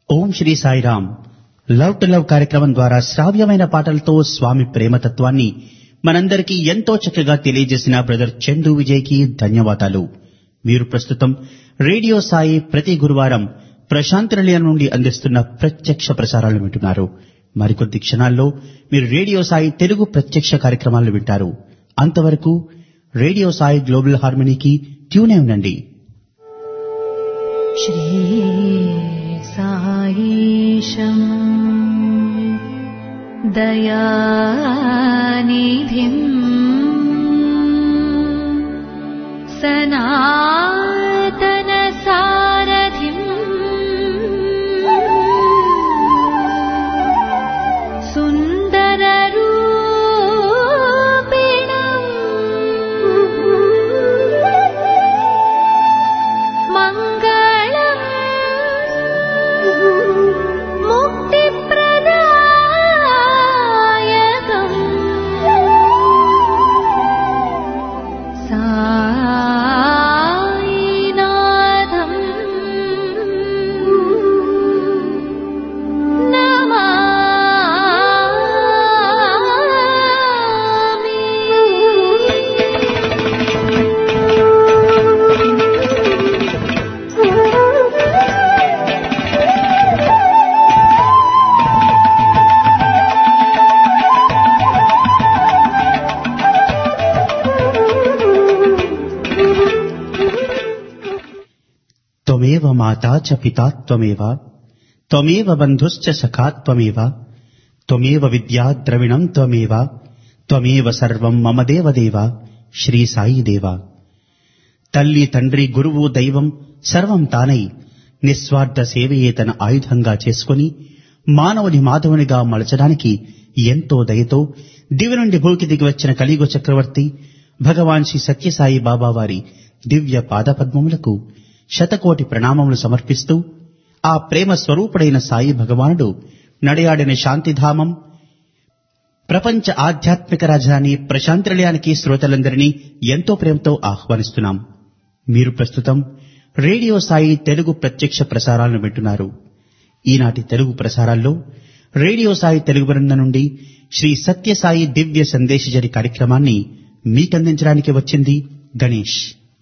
Om Shri Sairam love to love కార్యక్రమం ద్వారా శ్రావ్యమైన పాటలతో స్వామి ప్రేమతత్వాన్ని మనందరికీ ఎంతో చక్కగా తెలియజేసిన బ్రదర్ చందు విజయ్కి ధన్యవాదాలు మీరు ప్రస్తుతం రేడియో సాయి ప్రతి గురువారం ప్రశాంతి నిలయం నుండి అందిస్తున్న ప్రత్యక్ష ప్రసారాలు వింటున్నారు మరికొద్ది క్షణాల్లో మీరు రేడియో సాయి తెలుగు ప్రత్యక్ష కార్యక్రమాలు వింటారు అంతవరకు రేడియో సాయి గ్లోబల్ హార్మనీకి ట్యూనే ఉండండి श्रीसायीशम् दयानिधिम् सनातनसारथिम् सुन्दररूपिणम् मङ्गलम् मुक्तिप्रदायकम् सायिनाथम् త్వమేవ మాతా చ పితా త్వమేవ త్వమేవ బంధుశ్చ సఖా త్వమేవ త్వమేవ విద్యా ద్రవిణం త్వమేవ త్వమేవ సర్వం మమ దేవదేవ శ్రీ సాయి దేవ తల్లి తండ్రి గురువు దైవం సర్వం తానై నిస్వార్థ సేవయే తన ఆయుధంగా చేసుకుని మానవుని మాధవునిగా మలచడానికి ఎంతో దయతో దివి నుండి భూకి దిగి వచ్చిన కలియుగ చక్రవర్తి భగవాన్ శ్రీ సత్యసాయి బాబా వారి దివ్య పాదపద్మములకు శతకోటి ప్రణామములు సమర్పిస్తూ ఆ ప్రేమ స్వరూపుడైన సాయి భగవానుడు నడయాడిన శాంతిధామం ప్రపంచ ఆధ్యాత్మిక రాజధాని ప్రశాంతినిలయానికి శ్రోతలందరినీ ఎంతో ప్రేమతో ఆహ్వానిస్తున్నాం మీరు ప్రస్తుతం రేడియో సాయి తెలుగు ప్రత్యక్ష ప్రసారాలను వింటున్నారు ఈనాటి తెలుగు ప్రసారాల్లో రేడియో సాయి తెలుగు బృందం నుండి శ్రీ సత్యసాయి దివ్య సందేశజరి కార్యక్రమాన్ని మీకందించడానికి వచ్చింది గణేష్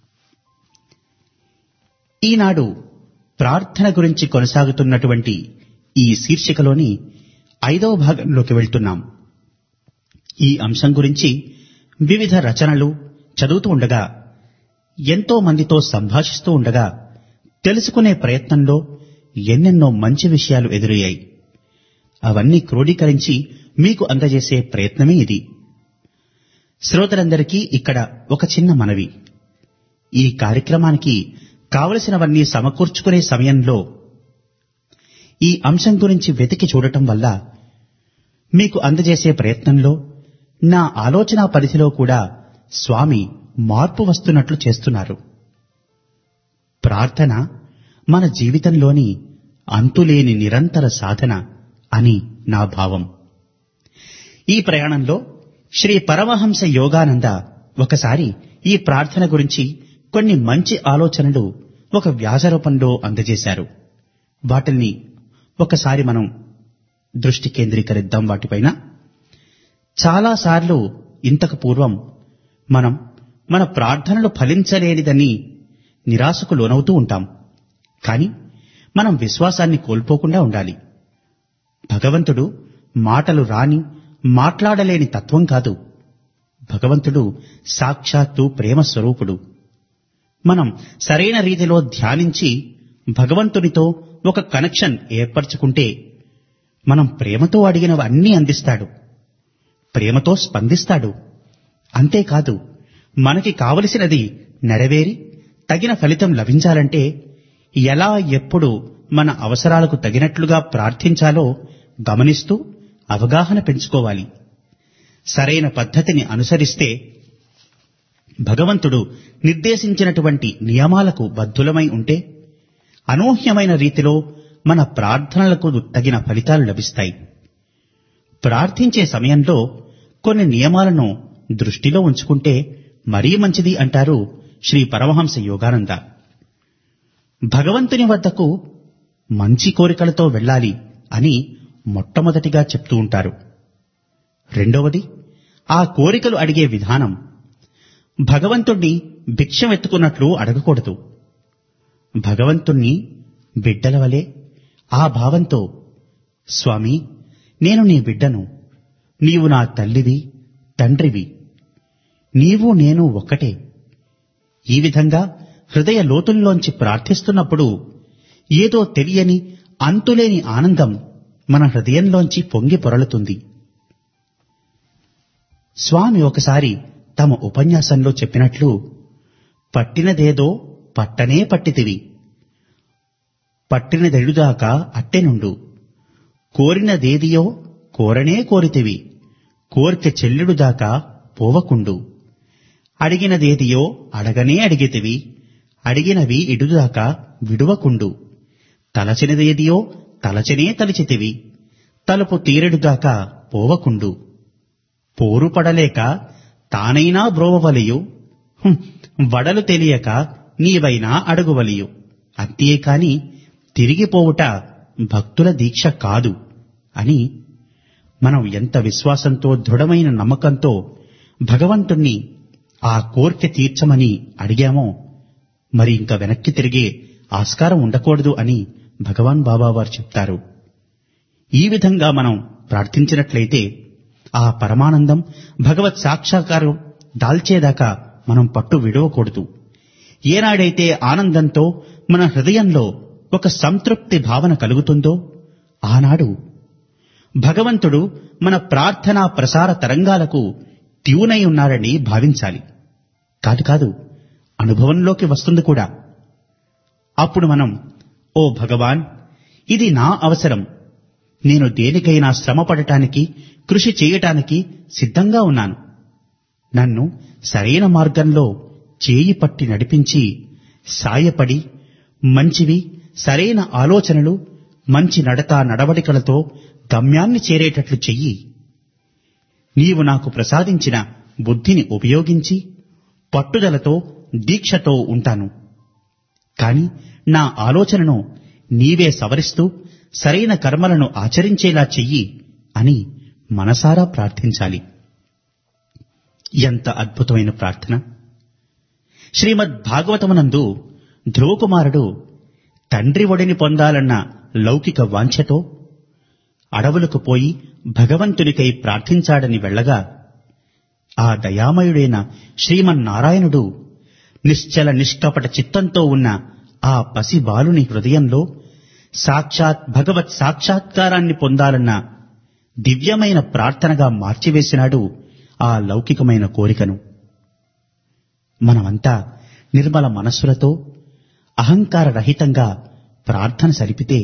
ఈనాడు ప్రార్థన గురించి కొనసాగుతున్నటువంటి ఈ శీర్షికలోని ఐదవ భాగంలోకి వెళ్తున్నాం ఈ అంశం గురించి వివిధ రచనలు చదువుతూ ఉండగా ఎంతో మందితో సంభాషిస్తూ ఉండగా తెలుసుకునే ప్రయత్నంలో ఎన్నెన్నో మంచి విషయాలు ఎదురయ్యాయి అవన్నీ క్రోడీకరించి మీకు అందజేసే ప్రయత్నమే ఇది శ్రోతలందరికీ ఇక్కడ ఒక చిన్న మనవి ఈ కార్యక్రమానికి కావలసినవన్నీ సమకూర్చుకునే సమయంలో ఈ అంశం గురించి వెతికి చూడటం వల్ల మీకు అందజేసే ప్రయత్నంలో నా ఆలోచన పరిధిలో కూడా స్వామి మార్పు వస్తున్నట్లు చేస్తున్నారు ప్రార్థన మన జీవితంలోని అంతులేని నిరంతర సాధన అని నా భావం ఈ ప్రయాణంలో శ్రీ పరమహంస యోగానంద ఒకసారి ఈ ప్రార్థన గురించి కొన్ని మంచి ఆలోచనలు ఒక వ్యాస రూపంలో అందజేశారు వాటిని ఒకసారి మనం దృష్టి కేంద్రీకరిద్దాం వాటిపైన చాలాసార్లు ఇంతకు పూర్వం మనం మన ప్రార్థనలు ఫలించలేనిదని నిరాశకు లోనవుతూ ఉంటాం కానీ మనం విశ్వాసాన్ని కోల్పోకుండా ఉండాలి భగవంతుడు మాటలు రాని మాట్లాడలేని తత్వం కాదు భగవంతుడు సాక్షాత్తు ప్రేమ స్వరూపుడు మనం సరైన రీతిలో ధ్యానించి భగవంతునితో ఒక కనెక్షన్ ఏర్పరచుకుంటే మనం ప్రేమతో అడిగినవి అన్నీ అందిస్తాడు ప్రేమతో స్పందిస్తాడు అంతేకాదు మనకి కావలసినది నెరవేరి తగిన ఫలితం లభించాలంటే ఎలా ఎప్పుడు మన అవసరాలకు తగినట్లుగా ప్రార్థించాలో గమనిస్తూ అవగాహన పెంచుకోవాలి సరైన పద్ధతిని అనుసరిస్తే భగవంతుడు నిర్దేశించినటువంటి నియమాలకు బద్ధులమై ఉంటే అనూహ్యమైన రీతిలో మన ప్రార్థనలకు తగిన ఫలితాలు లభిస్తాయి ప్రార్థించే సమయంలో కొన్ని నియమాలను దృష్టిలో ఉంచుకుంటే మరీ మంచిది అంటారు శ్రీ పరమహంస యోగానంద భగవంతుని వద్దకు మంచి కోరికలతో వెళ్ళాలి అని మొట్టమొదటిగా చెప్తూ ఉంటారు రెండవది ఆ కోరికలు అడిగే విధానం భగవంతుణ్ణి భిక్షమెత్తుకున్నట్లు అడగకూడదు భగవంతుణ్ణి బిడ్డల వలె ఆ భావంతో స్వామి నేను నీ బిడ్డను నీవు నా తల్లివి తండ్రివి నీవు నేను ఒక్కటే ఈ విధంగా హృదయ లోతుల్లోంచి ప్రార్థిస్తున్నప్పుడు ఏదో తెలియని అంతులేని ఆనందం మన హృదయంలోంచి పొంగి పొరలుతుంది స్వామి ఒకసారి తమ ఉపన్యాసంలో చెప్పినట్లు పట్టినదేదో పట్టనే పట్టితివి పట్టినదెడుదాకా అట్టెనుండు కోరినదేదియో కోరనే కోరితివి కోరిక చెల్లుడుదాకా పోవకుండు అడిగినదేదియో అడగనే అడిగితివి అడిగినవి ఇడుదాకా విడువకుండు తలచినదేదియో తలచనే తలిచితివి తలుపు తీరెడుగాక పోవకుండు పోరు పడలేక తానైనా బ్రోవవలియు హుం, వడలు తెలియక నీవైనా అడుగువలియు అంతేకాని తిరిగిపోవుట భక్తుల దీక్ష కాదు అని మనం ఎంత విశ్వాసంతో దృఢమైన నమ్మకంతో భగవంతుణ్ణి ఆ కోరిక తీర్చమని అడిగామో మరి ఇంకా వెనక్కి తిరిగే ఆస్కారం ఉండకూడదు అని భగవాన్ బాబా వారు చెప్తారు ఈ విధంగా మనం ప్రార్థించినట్లయితే ఆ పరమానందం భగవత్ సాక్షాత్కారం దాల్చేదాకా మనం పట్టు విడవకూడదు ఏనాడైతే ఆనందంతో మన హృదయంలో ఒక సంతృప్తి భావన కలుగుతుందో ఆనాడు భగవంతుడు మన ప్రార్థనా ప్రసార తరంగాలకు ట్యూనై ఉన్నాడని భావించాలి కాదు కాదు అనుభవంలోకి వస్తుంది కూడా అప్పుడు మనం ఓ భగవాన్ ఇది నా అవసరం నేను దేనికైనా శ్రమ పడటానికి కృషి చేయటానికి సిద్ధంగా ఉన్నాను నన్ను సరైన మార్గంలో చేయి పట్టి నడిపించి సాయపడి మంచివి సరైన ఆలోచనలు మంచి నడత నడవడికలతో గమ్యాన్ని చేరేటట్లు చెయ్యి నీవు నాకు ప్రసాదించిన బుద్ధిని ఉపయోగించి పట్టుదలతో దీక్షతో ఉంటాను కాని నా ఆలోచనను నీవే సవరిస్తూ సరైన కర్మలను ఆచరించేలా చెయ్యి అని మనసారా ప్రార్థించాలి ఎంత అద్భుతమైన ప్రార్థన శ్రీమద్ భాగవతమునందు ధ్రువకుమారుడు తండ్రి ఒడిని పొందాలన్న లౌకిక వాంఛతో అడవులకు పోయి భగవంతునికై ప్రార్థించాడని వెళ్ళగా ఆ దయామయుడైన శ్రీమన్నారాయణుడు నిశ్చల నిష్కపట చిత్తంతో ఉన్న ఆ పసి బాలుని హృదయంలో సాక్షాత్ భగవత్ సాక్షాత్కారాన్ని పొందాలన్న దివ్యమైన ప్రార్థనగా మార్చివేసినాడు ఆ లౌకికమైన కోరికను మనమంతా నిర్మల మనస్సులతో అహంకార రహితంగా ప్రార్థన సరిపితే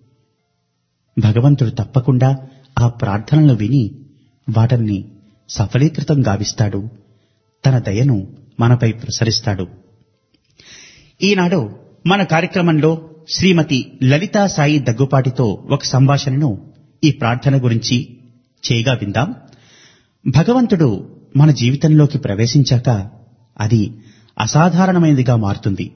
భగవంతుడు తప్పకుండా ఆ ప్రార్థనలు విని వాటిని సఫలీకృతం గావిస్తాడు తన దయను మనపై ప్రసరిస్తాడు ఈనాడు మన కార్యక్రమంలో శ్రీమతి లలితా సాయి దగ్గుపాటితో ఒక సంభాషణను ఈ ప్రార్థన గురించి చేయగా విందాం భగవంతుడు మన జీవితంలోకి ప్రవేశించాక అది అసాధారణమైనదిగా మారుతుంది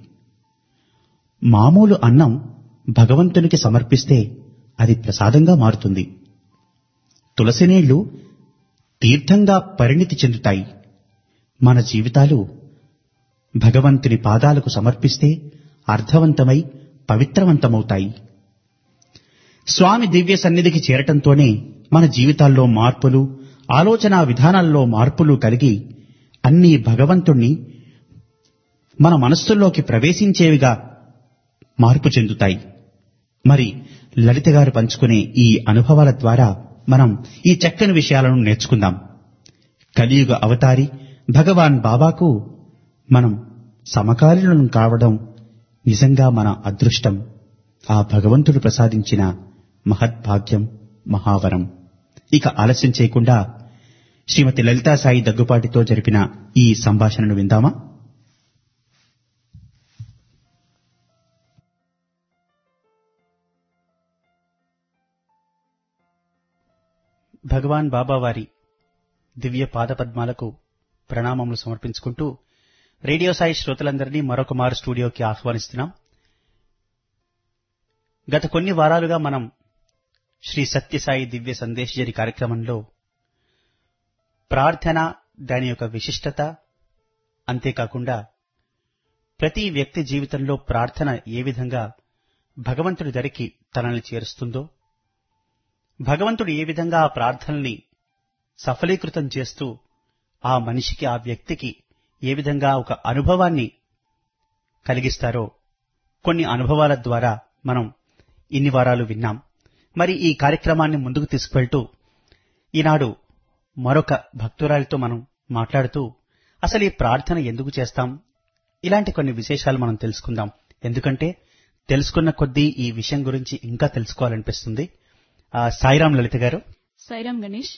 మామూలు అన్నం భగవంతునికి సమర్పిస్తే అది ప్రసాదంగా మారుతుంది తులసి నీళ్లు తీర్థంగా పరిణితి చెందుతాయి మన జీవితాలు భగవంతుని పాదాలకు సమర్పిస్తే అర్థవంతమై పవిత్రవంతమవుతాయి స్వామి దివ్య సన్నిధికి చేరటంతోనే మన జీవితాల్లో మార్పులు ఆలోచనా విధానాల్లో మార్పులు కలిగి అన్నీ భగవంతుణ్ణి మన మనస్సుల్లోకి ప్రవేశించేవిగా మార్పు చెందుతాయి మరి లలిత గారు పంచుకునే ఈ అనుభవాల ద్వారా మనం ఈ చక్కని విషయాలను నేర్చుకుందాం కలియుగ అవతారి భగవాన్ బాబాకు మనం సమకాలీనం కావడం నిజంగా మన అదృష్టం ఆ భగవంతుడు ప్రసాదించిన మహద్భాగ్యం మహావరం ఇక ఆలస్యం చేయకుండా శ్రీమతి లలితా సాయి దగ్గుపాటితో జరిపిన ఈ సంభాషణను విందామా భగవాన్ బాబా వారి దివ్య పాదపద్మాలకు ప్రణామములు సమర్పించుకుంటూ రేడియో సాయి శ్రోతలందరినీ మరొక మారు స్టూడియోకి ఆహ్వానిస్తున్నాం గత కొన్ని వారాలుగా మనం శ్రీ సత్యసాయి దివ్య సందేశజరి కార్యక్రమంలో ప్రార్థన దాని యొక్క విశిష్టత అంతేకాకుండా ప్రతి వ్యక్తి జీవితంలో ప్రార్థన ఏ విధంగా భగవంతుడి దరికి తనని చేరుస్తుందో భగవంతుడు ఏ విధంగా ఆ ప్రార్థనల్ని సఫలీకృతం చేస్తూ ఆ మనిషికి ఆ వ్యక్తికి ఏ విధంగా ఒక అనుభవాన్ని కలిగిస్తారో కొన్ని అనుభవాల ద్వారా మనం ఇన్ని వారాలు విన్నాం మరి ఈ కార్యక్రమాన్ని ముందుకు తీసుకువెళ్తూ ఈనాడు మరొక భక్తురాలితో మనం మాట్లాడుతూ అసలు ఈ ప్రార్థన ఎందుకు చేస్తాం ఇలాంటి కొన్ని విశేషాలు మనం తెలుసుకుందాం ఎందుకంటే తెలుసుకున్న కొద్దీ ఈ విషయం గురించి ఇంకా తెలుసుకోవాలనిపిస్తుంది ఆ, సాయిరాం లలిత గారు సైరామ్ గణేష్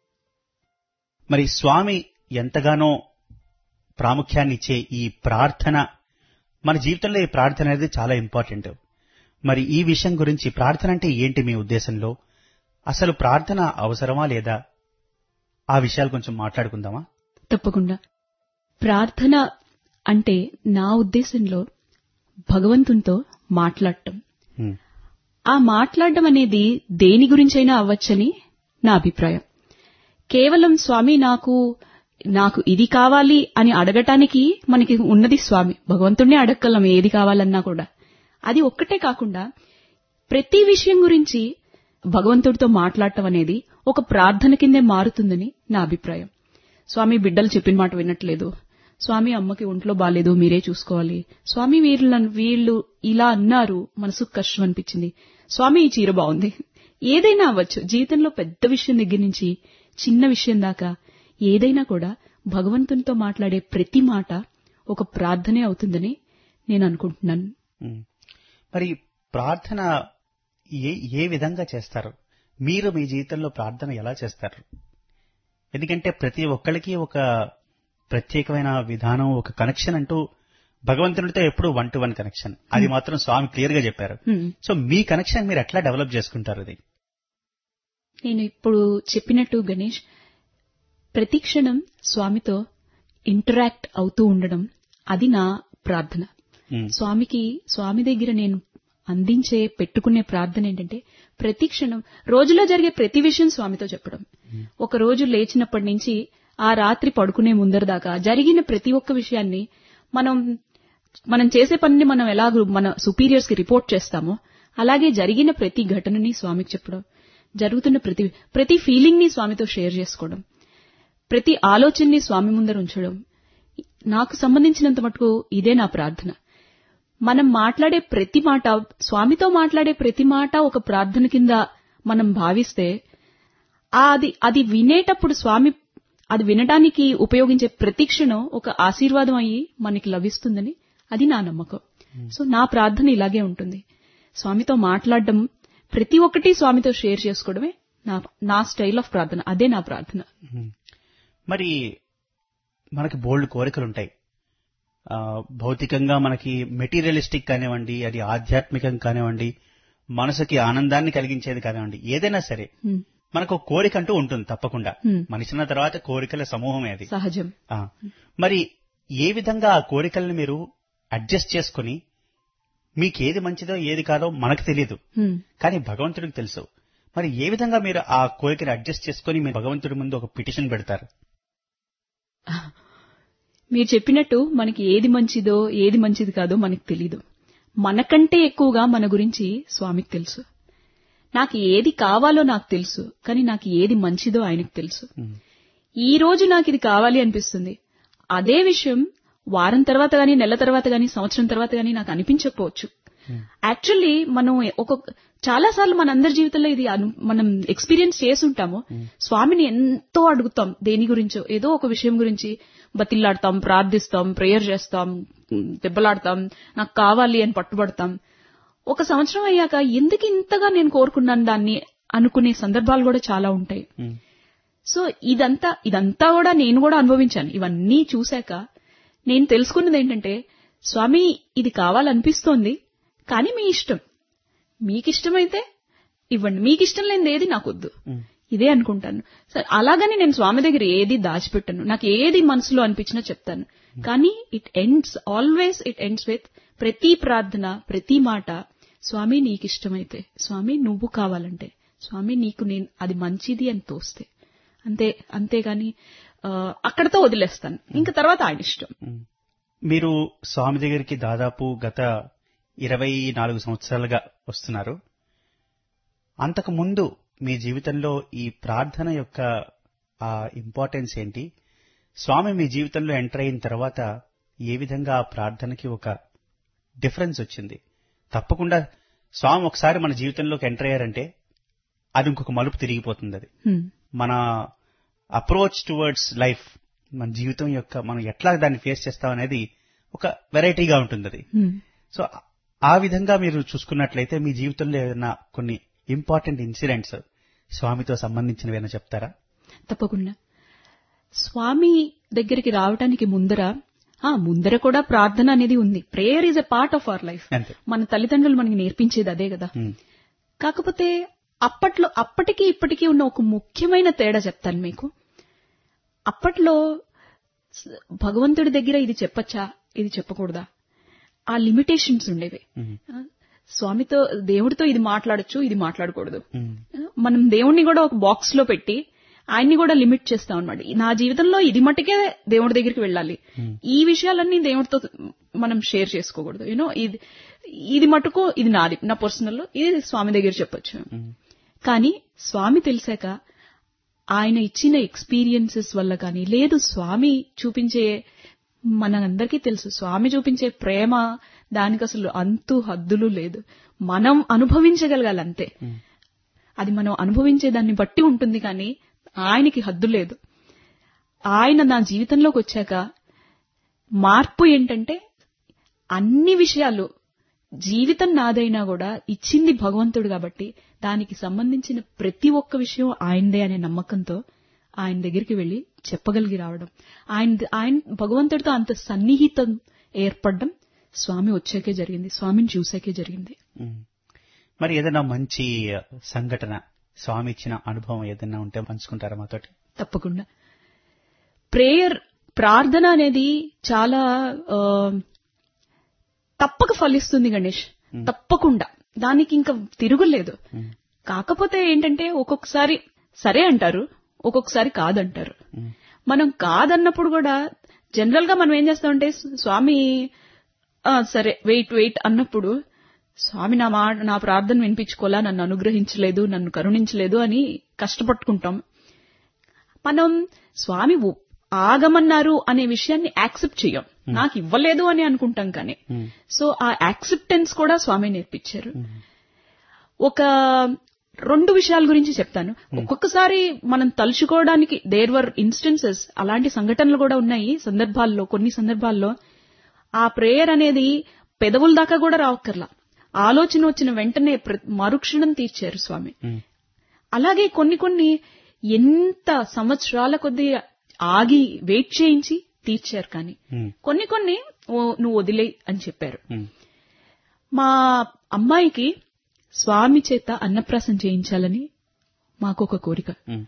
మరి స్వామి ఎంతగానో ప్రాముఖ్యాన్ని ఇచ్చే ఈ ప్రార్థన మన జీవితంలో ఈ ప్రార్థన అనేది చాలా ఇంపార్టెంట్ మరి ఈ విషయం గురించి ప్రార్థన అంటే ఏంటి మీ ఉద్దేశంలో అసలు ప్రార్థన అవసరమా లేదా ఆ విషయాలు కొంచెం మాట్లాడుకుందామా తప్పకుండా ప్రార్థన అంటే నా ఉద్దేశంలో భగవంతునితో మాట్లాడటం ఉమ్, ఆ మాట్లాడడం అనేది దేని గురించైనా అవ్వచ్చని నా అభిప్రాయం కేవలం స్వామి నాకు నాకు ఇది కావాలి అని అడగటానికి మనకి ఉన్నది స్వామి భగవంతుణ్ణి అడగలం ఏది కావాలన్నా కూడా అది ఒక్కటే కాకుండా ప్రతి విషయం గురించి భగవంతుడితో మాట్లాడటం అనేది ఒక ప్రార్థన కిందే మారుతుందని నా అభిప్రాయం స్వామి బిడ్డలు చెప్పిన మాట వినట్లేదు స్వామి అమ్మకి ఒంట్లో బాలేదు మీరే చూసుకోవాలి స్వామి వీళ్ళ వీళ్ళు ఇలా అన్నారు మనసుకు కష్టం అనిపించింది స్వామి ఈ చీర బాగుంది ఏదైనా అవ్వచ్చు జీవితంలో పెద్ద విషయం దగ్గర నుంచి చిన్న విషయం దాకా ఏదైనా కూడా భగవంతునితో మాట్లాడే ప్రతి మాట ఒక ప్రార్థనే అవుతుందని నేను అనుకుంటున్నాను ఉమ్. మరి ప్రార్థన ఏ ఏ విధంగా చేస్తారు మీరు మీ జీవితంలో ప్రార్థన ఎలా చేస్తారు ఎందుకంటే ప్రతి ఒక్కరికి ఒక ప్రత్యేకమైన విధానం ఒక కనెక్షన్ అంటూ భగవంతునితో ఎప్పుడు వన్ టు వన్ కనెక్షన్ అది మాత్రం స్వామి క్లియర్ గా చెప్పారు హ్మ్. సో మీ కనెక్షన్ మీరు ఎట్లా డెవలప్ చేసుకుంటారు అది నేను ఇప్పుడు చెప్పినట్టు గణేష్ ప్రతి క్షణం స్వామితో ఇంటరాక్ట్ అవుతూ ఉండడం అది నా ప్రార్థన ఉమ్, స్వామికి స్వామి దగ్గర నేను అందించే పెట్టుకునే ప్రార్థన ఏంటంటే ప్రతి క్షణం రోజులో జరిగే ప్రతి విషయం స్వామితో చెప్పడం ఒక రోజు లేచినప్పటి నుంచి ఆ రాత్రి పడుకునే ముందర దాకా జరిగిన ప్రతి ఒక్క విషయాన్ని మనం మనం చేసే పనిని మనం ఎలా మన సుపీరియర్స్ కి రిపోర్ట్ చేస్తామో అలాగే జరిగిన ప్రతి ఘటనని స్వామికి చెప్పడం జరుగుతున్న ప్రతి ప్రతి ఫీలింగ్ ని స్వామితో షేర్ చేసుకోవడం ప్రతి ఆలోచనని స్వామి ముందర ఉంచడం నాకు సంబంధించినంత మటుకు ఇదే నా ప్రార్థన మనం మాట్లాడే ప్రతి మాట స్వామితో మాట్లాడే ప్రతి మాట ఒక ప్రార్థన కింద మనం భావిస్తే ఆ అది అది వినేటప్పుడు స్వామి అది వినడానికి ఉపయోగించే ప్రతి క్షణం ఒక ఆశీర్వాదం అయ్యి మనకి లభిస్తుందని అది నా నమ్మకం సో నా ప్రార్థన ఇలాగే ఉంటుంది స్వామితో మాట్లాడడం ప్రతి ఒక్కటి స్వామితో షేర్ చేసుకోవడమే నా నా స్టైల్ ఆఫ్ ప్రార్థన అదే నా ప్రార్థన ఉమ్. మరి మనకి బోల్డ్ కోరికలు ఉంటాయి ఆ, భౌతికంగా మనకి మెటీరియలిస్టిక్ కానివ్వండి అది ఆధ్యాత్మికం కానివ్వండి మనసుకి ఆనందాన్ని కలిగించేది కానివ్వండి ఏదైనా సరే హ్మ్. మనకు ఒక కోరిక అంటూ ఉంటుంది తప్పకుండా హ్మ్. మనిషిన తర్వాత కోరికల సమూహమే అది సహజం ఆ, మరి ఏ విధంగా ఆ కోరికల్ని మీరు అడ్జస్ట్ చేసుకుని మీకేది మంచిదో ఏది కాదో మనకు తెలియదు హ్మ్. కానీ భగవంతుడికి తెలుసు మరి ఏ విధంగా మీరు ఆ కోరికని అడ్జస్ట్ చేసుకుని మీరు భగవంతుడి ముందు ఒక పిటిషన్ పెడతారు మీరు చెప్పినట్టు మనకి ఏది మంచిదో ఏది మంచిది కాదో మనకు తెలీదు మనకంటే ఎక్కువగా మన గురించి స్వామికి తెలుసు నాకు ఏది కావాలో నాకు తెలుసు కానీ నాకు ఏది మంచిదో ఆయనకు తెలుసు ఉమ్, ఈ రోజు నాకు ఇది కావాలి అనిపిస్తుంది అదే విషయం వారం తర్వాత గాని నెల తర్వాత గాని సంవత్సరం తర్వాత గాని నాకు అనిపించకపోవచ్చు యాక్చువల్లీ మనం ఒక చాలా సార్లు మనందరి జీవితంలో ఇది అను- మనం ఎక్స్పీరియన్స్ చేసి ఉంటాము స్వామిని ఎంతో అడుగుతాం దేని గురించో ఏదో ఒక విషయం గురించి బతిల్లాడతాం ప్రార్థిస్తాం ప్రేయర్ చేస్తాం ఉమ్, దెబ్బలాడతాం నాకు కావాలి అని పట్టుబడతాం ఒక సంవత్సరం అయ్యాక ఎందుకు ఇంతగా నేను కోరుకున్నాను దాన్ని అనుకునే సందర్భాలు కూడా చాలా ఉంటాయి ఉమ్, సో ఇదంతా ఇదంతా కూడా నేను కూడా అనుభవించాను ఇవన్నీ చూశాక నేను తెలుసుకున్నది ఏంటంటే స్వామి ఇది కావాలనిపిస్తోంది కానీ మీ ఇష్టం మీకిష్టమైతే ఇవ్వండి మీకు ఇష్టం లేనిది ఏది నాకొద్దు ఉమ్, ఇదే అనుకుంటాను సరే అలాగని నేను స్వామి దగ్గర ఏది దాచిపెట్టను నాకు ఏది మనసులో అనిపించినా చెప్తాను కానీ it ends always it ends with ప్రతి ప్రార్థన ప్రతి మాట స్వామి నీకు ఇష్టమైతే స్వామి నువ్వు కావాలంటే స్వామి నీకు నేను అది మంచిది అని తోస్తే అంతే అంతేగాని ఆ, అక్కడతో వదిలేస్తాను ఇంకా తర్వాత ఆయన ఇష్టం మీరు స్వామి దగ్గరికి దాదాపు గత ఇరవై నాలుగు సంవత్సరాలుగా వస్తున్నారు అంతకు ముందు మీ జీవితంలో ఈ ప్రార్థన యొక్క ఆ ఇంపార్టెన్స్ ఏంటి స్వామి మీ జీవితంలో ఎంటర్ అయిన తర్వాత ఏ విధంగా ఆ ప్రార్థనకి ఒక డిఫరెన్స్ వచ్చింది తప్పకుండా స్వామి ఒకసారి మన జీవితంలోకి ఎంటర్ అయ్యారంటే అది ఇంకొక మలుపు తిరిగిపోతుంది అది హ్మ్. మన అప్రోచ్ టువర్డ్స్ లైఫ్ మన జీవితం యొక్క మనం ఎట్లా దాన్ని ఫేస్ చేస్తాం అనేది ఒక వెరైటీగా ఉంటుంది అది హ్మ్. సో ఆ విధంగా మీరు చూసుకున్నట్లయితే మీ జీవితంలో ఏదైనా కొన్ని ఇంపార్టెంట్ ఇన్సిడెంట్స్ స్వామితో సంబంధించినవి ఏమైనా చెప్తారా తప్పకుండా స్వామి దగ్గరికి రావటానికి ముందర ఆ ముందర కూడా ప్రార్థన అనేది ఉంది prayer is a part of our life అంతే మన తల్లిదండ్రులు మనకి నేర్పించేది అదే కదా ఉమ్, కాకపోతే అప్పట్లో అప్పటికి ఇప్పటికీ ఉన్న ఒక ముఖ్యమైన తేడా చెప్తాను మీకు అప్పట్లో స- భగవంతుడి దగ్గర ఇది చెప్పచ్చా ఇది చెప్పకూడదా ఆ లిమిటేషన్స్ ఉండేవి ఉమ్, ఆ, స్వామితో దేవుడితో ఇది మాట్లాడొచ్చు ఇది మాట్లాడకూడదు ఉమ్, మనం దేవుణ్ణి కూడా ఒక బాక్స్ లో పెట్టి ఆయన్ని కూడా లిమిట్ చేస్తాం అనమాట నా జీవితంలో ఇది మటుకే దేవుడి దగ్గరికి వెళ్ళాలి ఈ విషయాలన్నీ దేవుడితో మనం షేర్ చేసుకోకూడదు యూనో ఇది ఇది మటుకు ఇది నాది నా పర్సనల్ ఇది స్వామి దగ్గర చెప్పొచ్చు ఉమ్, కానీ స్వామి తెలిసాక ఆయన ఇచ్చిన ఎక్స్పీరియన్సెస్ వల్ల కానీ లేదు స్వామి చూపించే మనందరికీ తెలుసు స్వామి చూపించే ప్రేమ దానికి అసలు అంతు హద్దులు లేదు మనం అనుభవించగలగాలి అంతే అది మనం అనుభవించే దాన్ని బట్టి ఉంటుంది కానీ ఆయనకి హద్దు లేదు ఆయన నా జీవితంలోకి వచ్చాక మార్పు ఏంటంటే అన్ని విషయాలు జీవితం నాదైనా కూడా ఇచ్చింది భగవంతుడు కాబట్టి దానికి సంబంధించిన ప్రతి ఒక్క విషయం ఆయనదే అనే నమ్మకంతో ఆయన దగ్గరికి వెళ్లి చెప్పగలిగి రావడం ఆయన ఆయన భగవంతుడితో అంత సన్నిహితం ఏర్పడడం స్వామి వచ్చాకే జరిగింది స్వామిని చూసాకే జరిగింది ఉమ్. మరి ఏదైనా మంచి సంఘటన స్వామి ఇచ్చిన అనుభవం ఏదైనా ఉంటే పంచుకుంటారా మాతోటి తప్పకుండా ప్రేయర్ ప్రార్థన అనేది చాలా ఆ, తప్పక ఫలిస్తుంది గణేష్ తప్పకుండా దానికి ఇంకా తిరుగులేదు కాకపోతే ఏంటంటే ఒక్కొక్కసారి సరే అంటారు ఒక్కొక్కసారి కాదంటారు మనం కాదన్నప్పుడు కూడా జనరల్ గా మనం ఏం చేస్తామంటే స్వామి "ఆ, సరే వెయిట్ వెయిట్ అన్నప్పుడు స్వామి నా మాట నా ప్రార్థన వినిపించుకోలా నన్ను అనుగ్రహించలేదు నన్ను కరుణించలేదు అని కష్టపట్టుకుంటాం మనం స్వామి ఉ- ఆగమన్నారు అనే విషయాన్ని యాక్సెప్ట్ చెయ్యం నాకు ఇవ్వలేదు అని అనుకుంటాం కానీ సో ఆ యాక్సెప్టెన్స్ కూడా స్వామి నేర్పించారు ఒక రెండు విషయాల గురించి చెప్తాను ఒక్కొక్కసారి మనం తలుచుకోవడానికి దేర్ వర్ ఇన్స్టెన్సెస్ అలాంటి సంఘటనలు కూడా ఉన్నాయి సందర్భాల్లో కొన్ని సందర్భాల్లో ఆ ప్రేయర్ అనేది పెదవుల దాకా కూడా రావక్కర్లా ఆలోచన వచ్చిన వెంటనే ప్ర- మరుక్షణం తీర్చారు స్వామి అలాగే కొన్ని కొన్ని ఎంత సంవత్సరాల కొద్దీ ఆగి వెయిట్ చేయించి తీర్చారు కానీ ఉమ్, కొన్ని కొన్ని "ఓ, నువ్వు వదిలే అని చెప్పారు ఉమ్, మా అమ్మాయికి స్వామి చేత అన్నప్రాసం చేయించాలని మాకు ఒక కోరిక ఉమ్,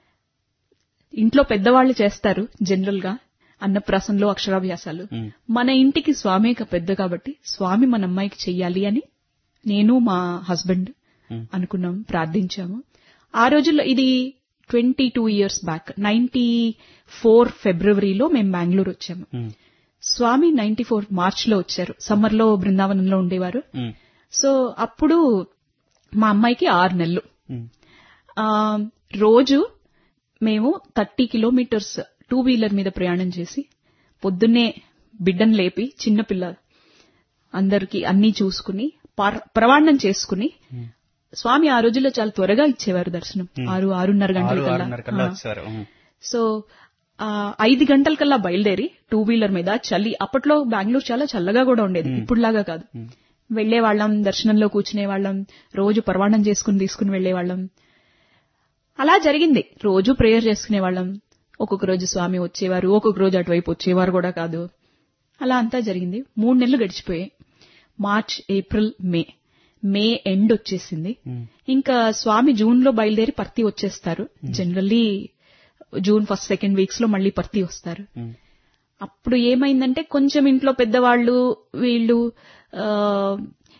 ఇంట్లో పెద్దవాళ్లు చేస్తారు జనరల్ గా అన్నప్రాసంలో అక్షరాభ్యాసాలు ఉమ్, మన ఇంటికి స్వామి ఇక పెద్ద కాబట్టి స్వామి మన అమ్మాయికి చెయ్యాలి అని నేను మా హస్బెండ్ ఉమ్. అనుకున్నాం ప్రార్థించాము ఆ రోజుల్లో ఇది twenty two years back ninety four ఫిబ్రవరిలో మేము బెంగళూరు వచ్చాము um, Swami ninety four March లో వచ్చారు సమ్మర్ లో బృందావనంలో ఉండేవారు ఉమ్, సో అప్పుడు మా అమ్మాయికి ఆరు నెలలు ఉమ్, ఆ, రోజు మేము థర్టీ కిలోమీటర్స్ టూ వీలర్ మీద ప్రయాణం చేసి పొద్దున్నే బిడ్డను లేపి చిన్నపిల్ల అందరికి అన్ని చూసుకుని పర్- ప్రవాణం చేసుకుని స్వామి ఆ రోజుల్లో చాలా త్వరగా ఇచ్చేవారు దర్శనం ఆరు ఆరున్నర ఆరు గంటల ఆరున్నర కల్లా కల్లా వచ్చారు ఉమ్, సో ఆ, ఐదు గంటల కల్లా బయలుదేరి టూ వీలర్ మీద చలి అప్పట్లో బెంగళూరు చాలా చల్లగా కూడా ఉండేది ఇప్పుడులాగా కాదు వెళ్లే వాళ్ళం దర్శనంలో కూర్చునే వాళ్ళం రోజు పర్వాణం చేసుకుని తీసుకుని వెళ్లే వాళ్ళం అలా జరిగింది రోజు ప్రేయర్ చేసుకునే వాళ్ళం ఒక్కొక్క రోజు స్వామి వచ్చేవారు ఒక్కొక్క రోజు అటువైపు వచ్చేవారు కూడా కాదు అలా అంతా జరిగింది మూడు నెలలు గడిచిపోయాయి March April May May end వచ్చేసింది ఇంకా స్వామి జూన్ లో బయలుదేరి పర్తి వచ్చేస్తారు generally June first second weeks లో మళ్ళీ పర్తి వస్తారు ఉమ్, అప్పుడు ఏమైందంటే కొంచెం ఇంట్లో పెద్దవాళ్ళు వీళ్ళు ఆ,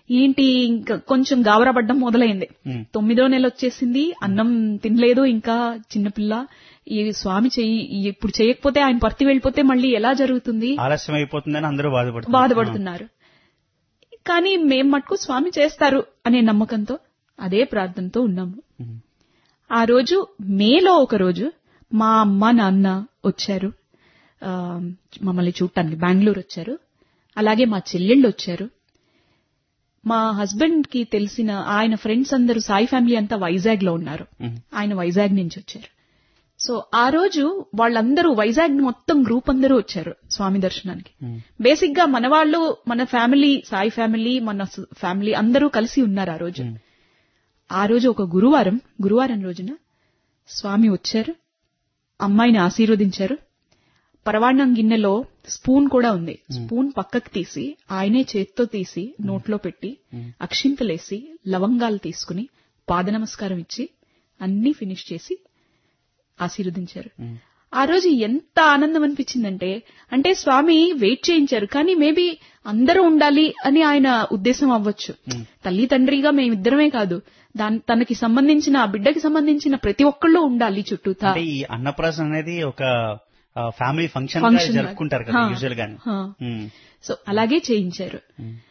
ఏంటి ఇంకా కొంచెం గాబరాపడ్డం మొదలైంది ఉమ్. తొమ్మిదో నెల వచ్చేసింది అన్నం తినలేదు ఇంకా చిన్నపిల్ల ఈ స్వామి చెయ్యి ఇప్పుడు చేయకపోతే ఆయన పర్తి వెళ్ళిపోతే మళ్ళీ ఎలా జరుగుతుంది ఆలస్యం అయిపోతుందని అందరూ బాధపడుతున్నారు బాధపడుతున్నారు కానీ మేం మటుకు స్వామి చేస్తారు అనే నమ్మకంతో అదే ప్రార్థనతో ఉన్నాము ఉమ్. ఆ రోజు మేలో ఒక రోజు మా అమ్మ నాన్న వచ్చారు ఆ, మమ్మల్ని చూడటానికి బెంగళూరు వచ్చారు అలాగే మా చెల్లెళ్ళు వచ్చారు మా హస్బెండ్ కి తెలిసిన ఆయన ఫ్రెండ్స్ అందరూ సాయి ఫ్యామిలీ అంతా వైజాగ్ లో ఉన్నారు ఉమ్. ఆయన వైజాగ్ నుంచి వచ్చారు సో ఆ రోజు వాళ్ళందరూ వైజాగ్ మొత్తం గ్రూప్ అందరూ వచ్చారు స్వామి దర్శనానికి ఉమ్. బేసిక్ గా మన వాళ్ళు మన ఫ్యామిలీ సాయి ఫ్యామిలీ మన సు- ఫ్యామిలీ అందరూ కలిసి ఉన్నారు ఆ రోజు ఉమ్. ఆ రోజు ఒక గురువారం గురువారం రోజున స్వామి వచ్చారు అమ్మాయిని ఆశీర్వదించారు పరవాణం గిన్నెలో స్పూన్ కూడా ఉంది స్పూన్ పక్కకు తీసి ఆయనే చేత్తో తీసి నోట్లో పెట్టి అక్షింతలేసి లవంగాలు తీసుకుని పాద నమస్కారం ఇచ్చి అన్ని ఫినిష్ చేసి ఆశీర్వదించారు ఆ రోజు ఎంత ఆనందం అనిపించిందంటే అంటే స్వామి వెయిట్ చేయించారు కానీ మేబీ అందరూ ఉండాలి అని ఆయన ఉద్దేశం అవ్వచ్చు తల్లి తండ్రిగా మేమిద్దరమే కాదు దాని తనకి సంబంధించిన ఆ బిడ్డకి సంబంధించిన ప్రతి ఒక్కళ్ళు ఉండాలి చుట్టూతా అంటే ఈ అన్నప్రాసన అనేది ఒక ఫ్యామిలీ ఫంక్షన్ Function లాగా. జరుపుకుంటారు కదా హా. యూజువల్ గాని హా. ఉమ్. సో అలాగే చేయించారు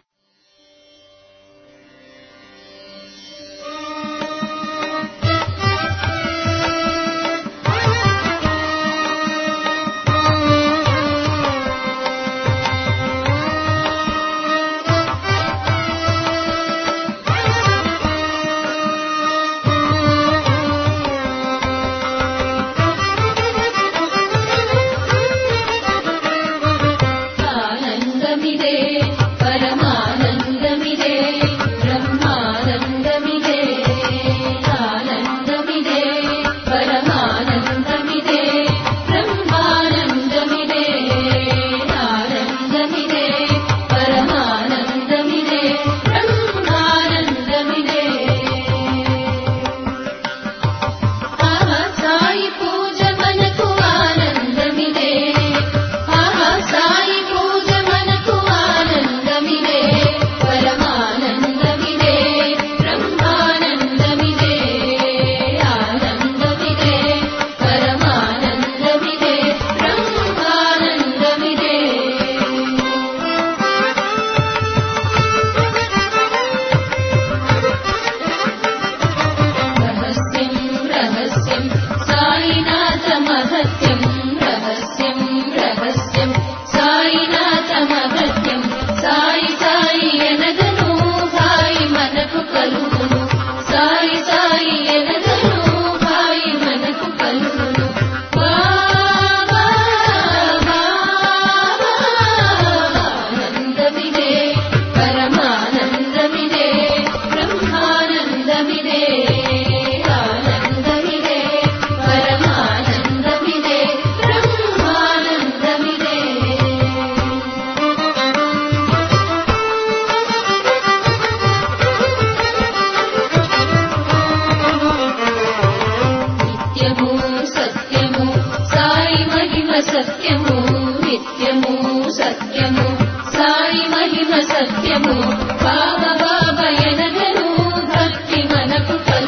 ఆనందమిదే పరమానందమిదే బ్రహ్మానందమిదే ఆనందమిదే పరమానందమిదే బ్రహ్మానందమిదే ఆనందమిదే పరమానందమిదే బ్రహ్మానందమిదే ఆహా సాయి పూజ మనకు ఆనందమిదే ఆహా సాయి పూజ మనకు ఆనందమిదే పరమానందమిదే బ్రహ్మానందమిదే ఆనందమిదే పరమానందమిదే బ్రహ్మానందమిదే రహస్యం రహస్యం సాయినాథ మహత్యం రహస్యం రహస్యం సాయినాథ మహత్యం సాయి సాయి ఎనగను హాయి మనకు కలుగును సాయి సాయి ఎనగను హాయి మనకు కలుగును వా, వా, వా, వా. ఆనందమిదే పరమానందమిదే బ్రహ్మానందమిదే ఆనందమిదే పరమానందమిదే బ్రహ్మానందమిదే నిత్యము సత్యము సాయి మహిమ సత్యము నిత్యము సత్యము సాయి మహిమ సత్యము బాబ బాబ ఎనగను భక్తి మనకు కలు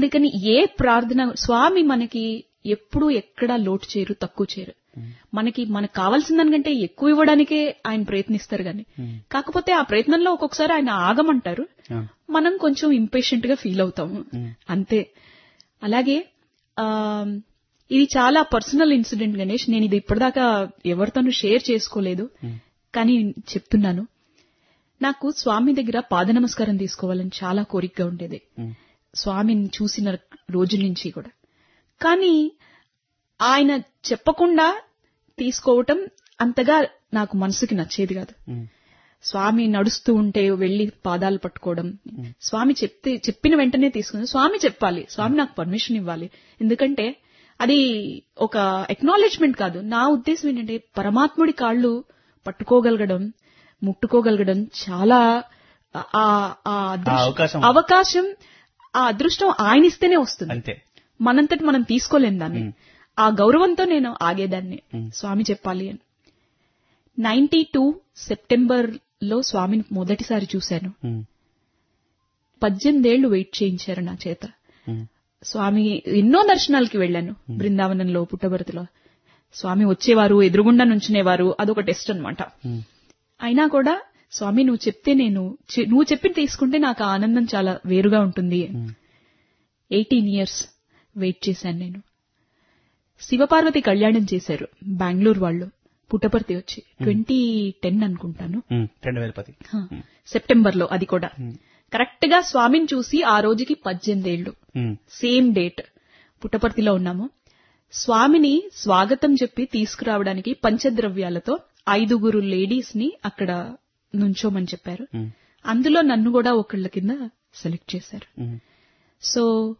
అందుకని ఏ ప్రార్థన స్వామి మనకి ఎప్పుడూ ఎక్కడా లోటు చేయరు తక్కువ చేయరు మనకి మనకు కావాల్సిన దానికంటే ఎక్కువ ఇవ్వడానికే ఆయన ప్రయత్నిస్తారు గాని కాకపోతే ఆ ప్రయత్నంలో ఒక్కొక్కసారి ఆయన ఆగమంటారు ఆ, మనం కొంచెం ఇంపేషెంట్ గా ఫీల్ అవుతాము అంతే అలాగే ఆ ఇది చాలా పర్సనల్ ఇన్సిడెంట్ గణేష్ నేను ఇది ఇప్పటిదాకా ఎవరితోనూ షేర్ చేసుకోలేదు కానీ చెప్తున్నాను నాకు స్వామి దగ్గర పాద నమస్కారం తీసుకోవాలని చాలా కోరికగా ఉండేది స్వామిని చూసిన రోజు నుంచి కూడా కానీ ఆయన చెప్పకుండా తీసుకోవటం అంతగా నాకు మనసుకి నచ్చేది కాదు ఉమ్, స్వామి నడుస్తూ ఉంటే వెళ్లి పాదాలు పట్టుకోవడం స్వామి చెప్తే చెప్పిన వెంటనే తీసుకుని స్వామి చెప్పాలి స్వామి నాకు పర్మిషన్ ఇవ్వాలి ఎందుకంటే అది ఒక ఎక్నాలెడ్జ్మెంట్ కాదు నా ఉద్దేశం ఏంటంటే పరమాత్ముడి కాళ్ళు పట్టుకోగలగడం ముట్టుకోగలగడం చాలా ఆ- ఆ- ఆ అదృష్టం- ఆ అవకాశం. అవకాశం ఆ అదృష్టం ఆయన ఇస్తేనే వస్తుంది అంతే మనంతటి మనం తీసుకోలేం దాన్ని ఆ గౌరవంతో నేను ఆగేదాన్ని స్వామి చెప్పాలి అని నైన్టీ టూ సెప్టెంబర్ లో స్వామిని మొదటిసారి చూశాను ఉమ్, పద్దెనిమిదేళ్లు వెయిట్ చేయించారు నా చేత ఉమ్, స్వామి ఎన్నో దర్శనాలకి వెళ్ళాను బృందావనంలో పుట్టభరతిలో స్వామి వచ్చేవారు ఎదురుగుండా నుంచునేవారు అదొక టెస్ట్ అన్నమాట ఉమ్, అయినా కూడా స్వామి నువ్వు చెప్తే నేను చె- నువ్వు చెప్పి తీసుకుంటే నాకు ఆ ఆనందం చాలా వేరుగా ఉంటుంది ఎయిటీన్ ఇయర్స్ వెయిట్ చేశాను నేను శివపార్వతి కళ్యాణం చేశారు బెంగళూరు వాళ్ళు పుట్టపర్తి వచ్చి ట్వంటీ టెన్ అనుకుంటాను ఉమ్, రెండు వేల పది సెప్టెంబర్ లో అది కూడా కరెక్ట్ గా స్వామిని చూసి ఆ రోజుకి పద్దెనిమిదేళ్లు ఉమ్, సేమ్ డేట్ పుట్టపర్తిలో ఉన్నాము స్వామిని స్వాగతం చెప్పి తీసుకురావడానికి పంచద్రవ్యాలతో ఐదుగురు లేడీస్ ని అక్కడ నుంచోమని చెప్పారు ఉమ్, అందులో నన్ను కూడా ఒకళ్ళ కింద సెలెక్ట్ చేశారు ఉమ్, సో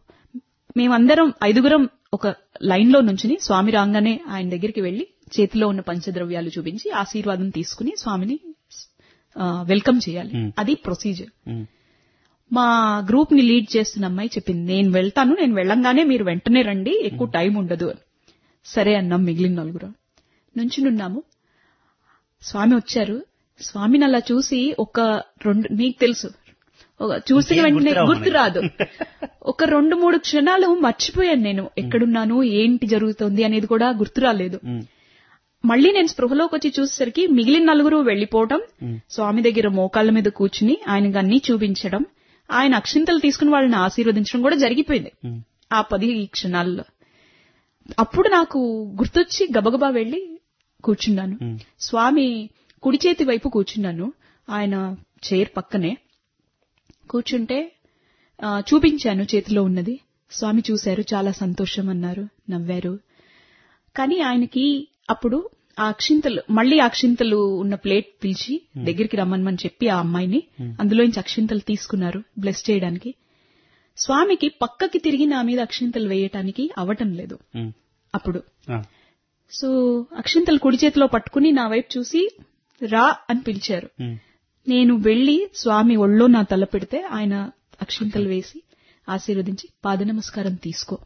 మేమందరం ఐదుగురం ఒక లైన్ లో నుంచుని స్వామి రాగానే ఆయన దగ్గరికి వెళ్లి చేతిలో ఉన్న పంచద్రవ్యాలు చూపించి ఆశీర్వాదం తీసుకుని స్వామిని ఆ, వెల్కమ్ చేయాలి Hmm. అది ప్రొసీజర్ ఉమ్, మా గ్రూప్ ని లీడ్ చేస్తున్న అమ్మాయి చెప్పింది నేను వెళ్తాను నేను వెళ్ళంగానే మీరు వెంటనే రండి ఎక్కువ టైం ఉండదు అని సరే అన్నాం మిగిలిన నలుగురు నుంచునున్నాము స్వామి వచ్చారు స్వామిని అలా చూసి ఒక రెండు మీకు తెలుసు ఒక చూసిన ఇంకేం వెంటనే గుర్తురావు గుర్తు రాదు ఒక రెండు మూడు క్షణాలు మర్చిపోయాను నేను ఎక్కడున్నాను ఏంటి జరుగుతోంది అనేది కూడా గుర్తు రాలేదు ఉమ్, మళ్ళీ నేను స్పృహలోకి వచ్చి చూసేసరికి మిగిలిన నలుగురు వెళ్లిపోవటం స్వామి దగ్గర మోకాళ్ళ మీద కూర్చుని ఆయనకు అన్ని చూపించడం ఆయన అక్షింతలు తీసుకుని వాళ్ళని ఆశీర్వదించడం కూడా జరిగిపోయింది ఉమ్, ఆ పది క్షణాల్లో అప్పుడు నాకు గుర్తొచ్చి గబగబా వెళ్లి కూర్చున్నాను ఉమ్, స్వామి కుడి చేతి వైపు కూర్చున్నాను ఆయన చైర్ పక్కనే కూర్చుంటే ఆ, చూపించాను చేతిలో ఉన్నది స్వామి చూశారు చాలా సంతోషం అన్నారు నవ్వారు కానీ ఆయనకి అప్పుడు ఆ అక్షింతలు మళ్ళీ ఆ అక్షింతలు ఉన్న ప్లేట్ పిలిచి దగ్గరికి రమ్మని చెప్పి ఆ అమ్మాయిని అందులోంచి అక్షింతలు తీసుకున్నారు బ్లెస్ చేయడానికి స్వామికి పక్కకి తిరిగి నా మీద అక్షింతలు వేయటానికి అవటం లేదు ఉమ్, అప్పుడు ఆ, సో అక్షింతలు కుడి చేతిలో పట్టుకుని నా వైపు చూసి రా అని పిలిచారు ఉమ్, నేను వెళ్లి స్వామి ఒళ్ళో నా తల పెడితే ఆయన అక్షింతలు వేసి ఆశీర్వదించి పాద నమస్కారం తీసుకో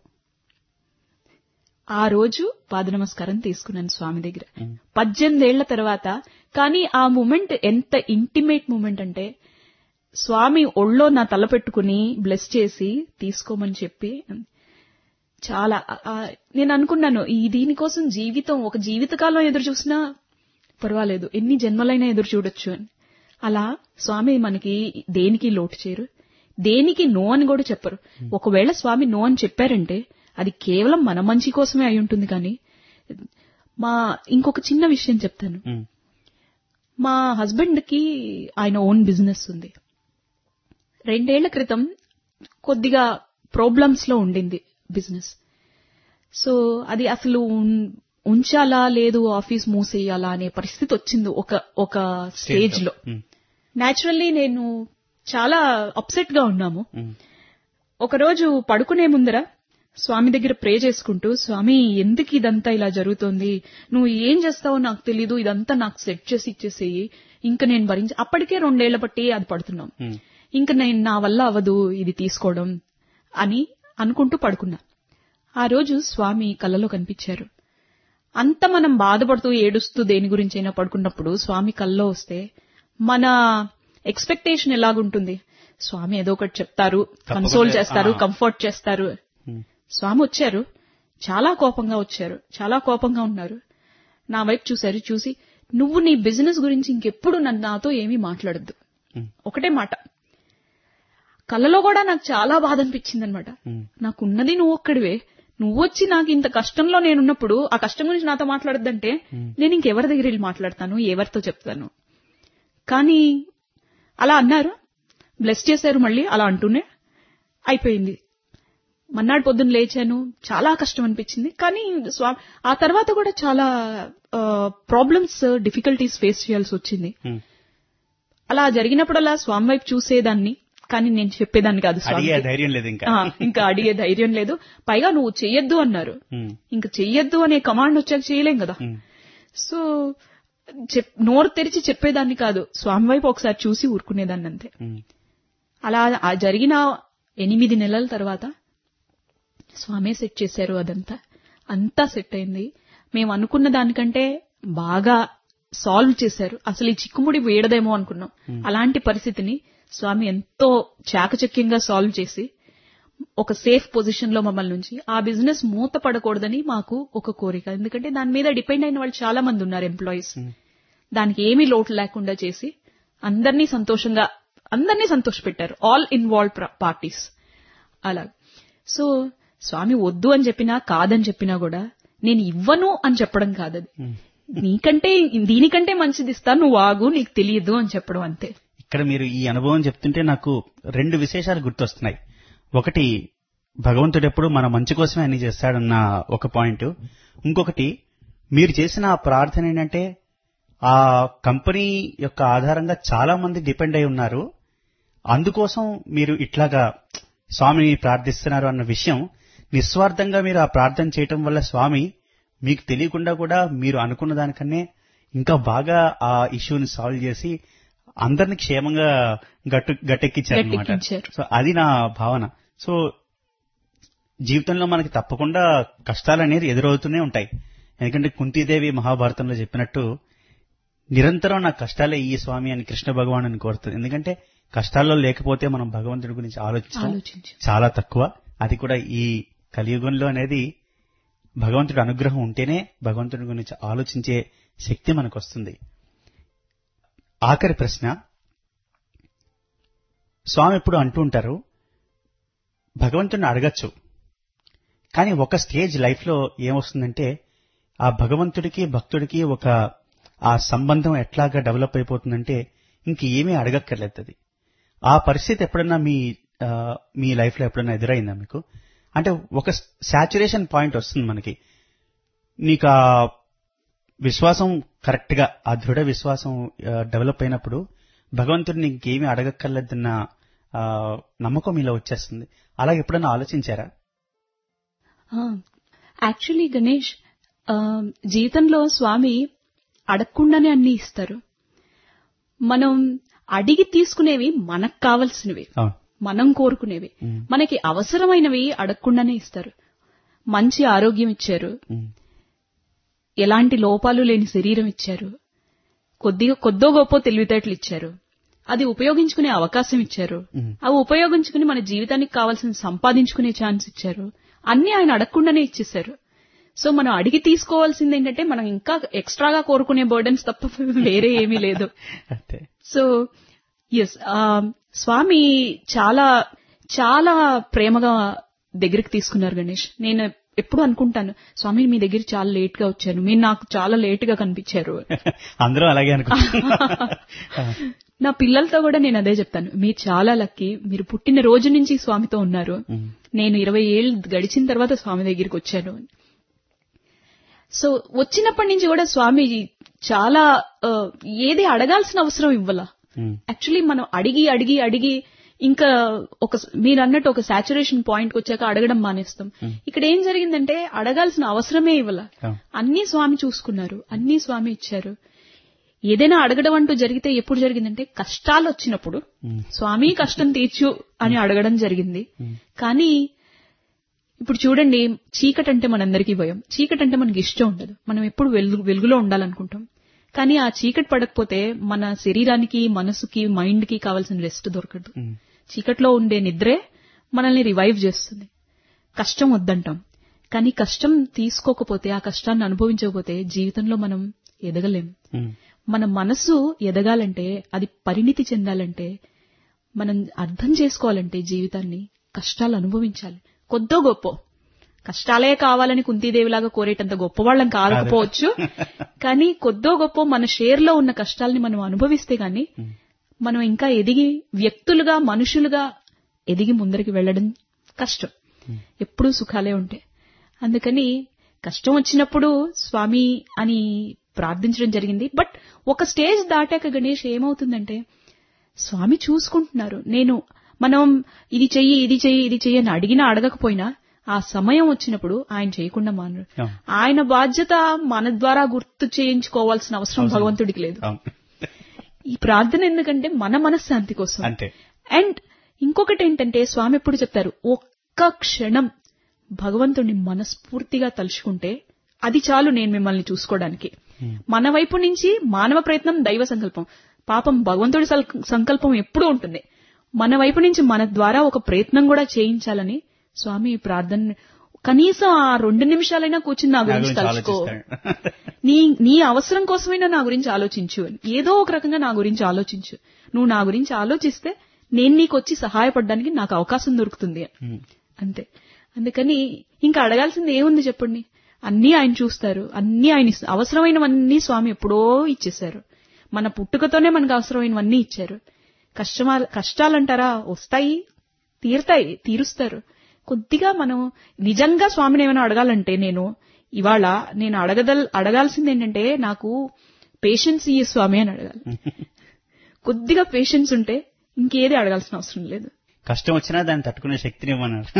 ఆ రోజు పాద నమస్కారం తీసుకున్నాను స్వామి దగ్గర పద్దెనిమిదేళ్ల తర్వాత కానీ ఆ మూమెంట్ ఎంత ఇంటిమేట్ మూమెంట్ అంటే స్వామి ఒళ్ళో నా తల పెట్టుకుని బ్లెస్ చేసి తీసుకోమని చెప్పి చాలా ఆ- ఆ, నేను అనుకున్నాను ఈ దీనికోసం జీవితం ఒక జీవితకాలం ఎదురు చూసినా పర్వాలేదు ఎన్ని జన్మలైనా ఎదురు చూడొచ్చు అని అలా స్వామి మనకి దేనికి లోటు చేయరు దేనికి నో అని కూడా చెప్పరు ఒకవేళ స్వామి నో అని చెప్పారంటే అది కేవలం మన మంచి కోసమే అయి ఉంటుంది కానీ మా ఇంకొక చిన్న విషయం చెప్తాను ఉమ్, మా హస్బెండ్ కి ఆయన ఓన్ బిజినెస్ ఉంది రెండేళ్ల క్రితం కొద్దిగా ప్రాబ్లమ్స్ లో ఉండింది బిజినెస్ సో అది అసలు ఉన్- ఉంచాలా లేదు ఆఫీస్ మూసేయాలా అనే పరిస్థితి వచ్చింది ఒక ఒక స్టేజ్ లో ఉమ్, నేచురల్లీ నేను చాలా అప్సెట్ గా ఉన్నాము ఉమ్, ఒకరోజు పడుకునే ముందర స్వామి దగ్గర ప్రే చేసుకుంటూ స్వామి ఎందుకు ఇదంతా ఇలా జరుగుతోంది నువ్వు ఏం చేస్తావో నాకు తెలీదు ఇదంతా నాకు సెట్ చేసి ఇచ్చేసేయి ఇంకా నేను భరించి అప్పటికే రెండేళ్ల బట్టి అది పడుతున్నాం ఉమ్, ఇంకా నేను నా వల్ల అవదు ఇది తీసుకోవడం అని అనుకుంటూ పడుకున్నా ఆ రోజు స్వామి కలలో కనిపించారు అంత మనం బాధపడుతూ ఏడుస్తూ దేని గురించైనా పడుకున్నప్పుడు స్వామి కల్లో వస్తే మన ఎక్స్పెక్టేషన్ ఎలాగుంటుంది స్వామి ఏదో ఒకటి చెప్తారు తప్పకుండా. కన్సోల్ చేస్తారు ఆ. కంఫర్ట్ చేస్తారు ఉమ్, స్వామి వచ్చారు చాలా కోపంగా వచ్చారు చాలా కోపంగా ఉన్నారు నా వైపు చూశారు చూసి నువ్వు నీ బిజినెస్ గురించి ఇంకెప్పుడు నన్ను నాతో ఏమీ మాట్లాడద్దు ఉమ్, ఒకటే మాట కళ్ళలో కూడా నాకు చాలా బాధ అనిపించింది అనమాట ఉమ్, నాకున్నది నువ్వు ఒక్కడివే నువ్వు వచ్చి నాకు ఇంత కష్టంలో నేనున్నప్పుడు ఆ కష్టం గురించి నాతో మాట్లాడద్దంటే నేను ఇంకెవరి దగ్గర వెళ్ళి మాట్లాడతాను ఎవరితో చెప్తాను కానీ అలా అన్నారు బ్లెస్ చేశారు మళ్ళీ అలా అంటూనే అయిపోయింది మన్నాడు పొద్దున్న లేచాను చాలా కష్టం అనిపించింది కానీ స్వా ఆ తర్వాత కూడా చాలా ప్రాబ్లమ్స్ డిఫికల్టీస్ ఫేస్ చేయాల్సి వచ్చింది ఉమ్. అలా జరిగినప్పుడల్లా స్వామి వైపు చూసేదాన్ని కానీ నేను చెప్పేదాన్ని కాదు అడిగే స్వామి ధైర్యం లేదు ఇంకా ఇంకా అడిగే ధైర్యం లేదు పైగా నువ్వు చెయ్యొద్దు అన్నారు ఉమ్, ఇంకా చెయ్యొద్దు అనే కమాండ్ వచ్చాక చేయలేం కదా ఉమ్, సో చెప్- నోరు తెరిచి చెప్పేదాన్ని కాదు స్వామి వైపు ఒకసారి చూసి ఊరుకునేదాన్ని అంతే ఉమ్, అలా ఆ జరిగిన ఎనిమిది నెలల తర్వాత స్వామే సెట్ చేశారు అదంతా అంతా సెట్ అయింది మేము అనుకున్న దానికంటే బాగా సాల్వ్ చేశారు అసలు ఈ చిక్కుముడి వేయడదేమో అనుకున్నాం అలాంటి పరిస్థితిని స్వామి ఎంతో చాకచక్యంగా సాల్వ్ చేసి ఒక సేఫ్ పొజిషన్ లో మమ్మల్ని నుంచి ఆ బిజినెస్ మూత పడకూడదని మాకు ఒక కోరిక ఎందుకంటే దాని మీద డిపెండ్ అయిన వాళ్ళు చాలా మంది ఉన్నారు ఎంప్లాయీస్ దానికి ఏమీ లోటు లేకుండా చేసి అందరినీ సంతోషంగా అందరినీ సంతోషపెట్టారు ఆల్ ఇన్వాల్వ్ పార్టీస్ అలా సో స్వామి వద్దు అని చెప్పినా కాదని చెప్పినా కూడా నేను ఇవ్వను అని చెప్పడం కాదది నీకంటే దీనికంటే మంచిది ఇస్తాను నువ్వు ఆగు నీకు తెలియదు అని చెప్పడం అంతే ఇక్కడ మీరు ఈ అనుభవం చెప్తుంటే నాకు రెండు విశేషాలు గుర్తొస్తున్నాయి ఒకటి భగవంతుడు ఎప్పుడు మన మంచి కోసమే అన్ని చేస్తాడన్న ఒక పాయింట్ ఇంకొకటి మీరు చేసిన ఆ ప్రార్థన ఏంటంటే ఆ కంపెనీ యొక్క ఆధారంగా చాలా మంది డిపెండ్ అయి ఉన్నారు అందుకోసం మీరు ఇట్లాగా స్వామిని ప్రార్థిస్తున్నారు అన్న విషయం నిస్వార్థంగా మీరు ఆ ప్రార్థన చేయటం వల్ల స్వామి మీకు తెలియకుండా కూడా మీరు అనుకున్న దానికన్నే ఇంకా బాగా ఆ ఇష్యూని సాల్వ్ చేసి అందరిని క్షేమంగా గట్టు గట్టెక్కించారు అనమాట గట్టెక్కించారు. సో అది నా భావన సో జీవితంలో మనకి తప్పకుండా కష్టాలు అనేది ఎదురవుతూనే ఉంటాయి ఎందుకంటే కుంతీదేవి మహాభారతంలో చెప్పినట్టు నిరంతరం నా కష్టాలే ఈ స్వామి అని కృష్ణ భగవాను కోరుతుంది ఎందుకంటే కష్టాల్లో లేకపోతే మనం భగవంతుడి గురించి ఆలోచించడం ఆలోచించు చాలా తక్కువ అది కూడా ఈ కలియుగంలో అనేది భగవంతుడి అనుగ్రహం ఉంటేనే భగవంతుడి గురించి ఆలోచించే శక్తి మనకు వస్తుంది ఆఖరి ప్రశ్న స్వామి ఎప్పుడు అంటూ ఉంటారు భగవంతుడిని అడగచ్చు కానీ ఒక స్టేజ్ లైఫ్ లో ఏమొస్తుందంటే ఆ భగవంతుడికి భక్తుడికి ఒక ఆ సంబంధం ఎట్లాగా డెవలప్ అయిపోతుందంటే ఇంక ఏమీ అడగక్కర్లేదు అది ఆ పరిస్థితి ఎప్పుడన్నా మీ ఆ, మీ లైఫ్ లో ఎప్పుడన్నా ఎదురైందా మీకు అంటే ఒక సాచురేషన్ పాయింట్ వస్తుంది మనకి నీకు ఆ విశ్వాసం కరెక్ట్ గా ఆ దృఢ విశ్వాసం డెవలప్ అయినప్పుడు భగవంతుడిని ఇంకేమీ అడగక్కర్లేదన్న ఆ, నమ్మకం మీలో వచ్చేస్తుంది అలా ఎప్పుడన్నా ఆలోచించారా యాక్చువల్లీ గణేష్ ఆ, జీవితంలో స్వామి అడగకుండానే అన్ని ఇస్తారు మనం అడిగి తీసుకునేవి మనకు కావలసినవి అవును మనం కోరుకునేవి మ్మ్. మనకి అవసరమైనవి అడగకుండానే ఇస్తారు మంచి ఆరోగ్యం ఇచ్చారు ఉమ్, ఎలాంటి లోపాలు లేని శరీరం ఇచ్చారు కొద్దిగా కొద్దో గొప్ప తెలివితేటలు ఇచ్చారు అది ఉపయోగించుకునే అవకాశం ఇచ్చారు మ్మ్. అవి ఉపయోగించుకుని మన జీవితానికి కావాల్సిన సంపాదించుకునే ఛాన్స్ ఇచ్చారు అన్ని ఆయన అడగకుండానే ఇచ్చేశారు సో మనం అడిగి తీసుకోవాల్సింది ఏంటంటే మనం ఇంకా ఎక్స్ట్రాగా కోరుకునే బర్డన్స్ తప్ప వేరే ఏమీ లేదు అంతే సో ఎస్ స్వామి చాలా చాలా ప్రేమగా దగ్గరికి తీసుకున్నారు గణేష్ నేను ఎప్పుడు అనుకుంటాను స్వామి మీ దగ్గర చాలా లేట్ గా వచ్చాను మీరు నాకు చాలా లేట్ గా కనిపించారు అందరూ అలాగే అనుకుంటున్నారు నా పిల్లలతో కూడా నేను అదే చెప్తాను మీరు చాలా లక్కీ మీరు పుట్టిన రోజు నుంచి స్వామితో ఉన్నారు ఉమ్, నేను ఇరవై ఏళ్ళు గడిచిన తర్వాత స్వామి దగ్గరికి వచ్చాను సో వచ్చినప్పటి నుంచి కూడా స్వామి చాలా ఆ, ఏది అడగాల్సిన అవసరం ఇవ్వాల ఉమ్, యాక్చువల్లీ మనం అడిగి అడిగి అడిగి ఇంకా ఒక మీరు అన్నట్టు ఒక సాచురేషన్ పాయింట్ వచ్చాక అడగడం మానేస్తాం ఇక్కడ ఏం జరిగిందంటే అడగాల్సిన అవసరమే ఇవ్వాల అవును. అన్ని స్వామి చూసుకున్నారు అన్ని స్వామి ఇచ్చారు ఏదైనా అడగడం అంటూ జరిగితే ఎప్పుడు జరిగిందంటే కష్టాలు వచ్చినప్పుడు ఉమ్, స్వామి కష్టం తీర్చు అని అడగడం జరిగింది కానీ ఇప్పుడు చూడండి చీకటి అంటే మనందరికీ భయం చీకటి అంటే మనకి ఇష్టం ఉండదు మనం ఎప్పుడు వెలుగు వెలుగులో ఉండాలనుకుంటాం కానీ ఆ చీకటి పడకపోతే మన శరీరానికి మనసుకి మైండ్ కి కావాల్సిన రెస్ట్ దొరకదు ఉమ్, చీకట్లో ఉండే నిద్రే మనల్ని రివైవ్ చేస్తుంది కష్టం వద్దంటాం కానీ కష్టం తీసుకోకపోతే ఆ కష్టాన్ని అనుభవించకపోతే జీవితంలో మనం ఎదగలేం ఉమ్, మన మనసు ఎదగాలంటే అది పరిణితి చెందాలంటే మనం అర్థం చేసుకోవాలంటే జీవితాన్ని కష్టాలు అనుభవించాలి కొద్దో గొప్ప కష్టాలే కావాలని కుంతీదేవిలాగా కోరేటంత గొప్పవాళ్ళం కాకపోవచ్చు కానీ కొద్దో గొప్ప మన షేర్లో ఉన్న కష్టాల్ని మనం అనుభవిస్తే గాని మనం ఇంకా ఎదిగి వ్యక్తులుగా మనుషులుగా ఎదిగి ముందరికి వెళ్ళడం కష్టం ఎప్పుడూ సుఖాలే ఉంటాయి అందుకని కష్టం వచ్చినప్పుడు స్వామి అని ప్రార్థించడం జరిగింది బట్ ఒక స్టేజ్ దాటాక గణేష్ ఏమవుతుందంటే స్వామి చూసుకుంటున్నారు నేను మనం ఇది చెయ్యి ఇది చెయ్యి ఇది చెయ్యి అని అడిగినా అడగకపోయినా ఆ సమయం వచ్చినప్పుడు ఆయన చేయకుండా మానరు అవును. ఆయన బాధ్యత మన ద్వారా గుర్తు చేయించుకోవాల్సిన అవసరం అవసరం. భగవంతుడికి లేదు అవును. ఈ ప్రార్థన ఎందుకంటే మన మనశ్శాంతి కోసం అంతే అండ్ ఇంకొకటి ఏంటంటే స్వామి ఎప్పుడు చెప్తారు ఒక్క క్షణం భగవంతుడిని మనస్ఫూర్తిగా తలుచుకుంటే అది చాలు నేను మిమ్మల్ని చూసుకోవడానికి మన వైపు నుంచి మానవ ప్రయత్నం దైవ సంకల్పం పాపం భగవంతుడి సల్- సంకల్పం ఎప్పుడూ ఉంటుంది మన వైపు నుంచి మన ద్వారా ఒక ప్రయత్నం కూడా చేయించాలని స్వామి ఈ ప్రార్థన కనీసం ఆ రెండు నిమిషాలైనా కూర్చుని నా నా గురించి గురించి తలుచుకో ఆలోచిస్తాడు నీ నీ అవసరం కోసమైనా నా గురించి ఆలోచించు అని ఏదో ఒక రకంగా నా గురించి ఆలోచించు నువ్వు నా గురించి ఆలోచిస్తే నేను నీకు వచ్చి సహాయపడడానికి నాకు అవకాశం దొరుకుతుంది అని. ఉమ్, అంతే అందుకని ఇంకా అడగాల్సింది ఏముంది చెప్పండి అన్నీ ఆయన చూస్తారు అన్నీ ఆయన ఇస్తారు అవసరమైనవన్నీ స్వామి ఎప్పుడో ఇచ్చేశారు మన పుట్టుకతోనే మనకు అవసరమైనవన్నీ ఇచ్చారు కష్టమా కష్టాలంటారా వస్తాయి తీరుతాయి తీరుస్తారు కొద్దిగా మనం నిజంగా స్వామిని ఏమైనా అడగాలంటే నేను ఇవాళ నేను అడగదల్ అడగాల్సింది ఏంటంటే నాకు పేషెన్స్ ఇయ్యే స్వామి అని అడగాలి కొద్దిగా పేషెన్స్ ఉంటే ఇంకేది అడగాల్సిన అవసరం లేదు కష్టం వచ్చినా దాన్ని తట్టుకునే శక్తిని ఇవ్వమన్నారు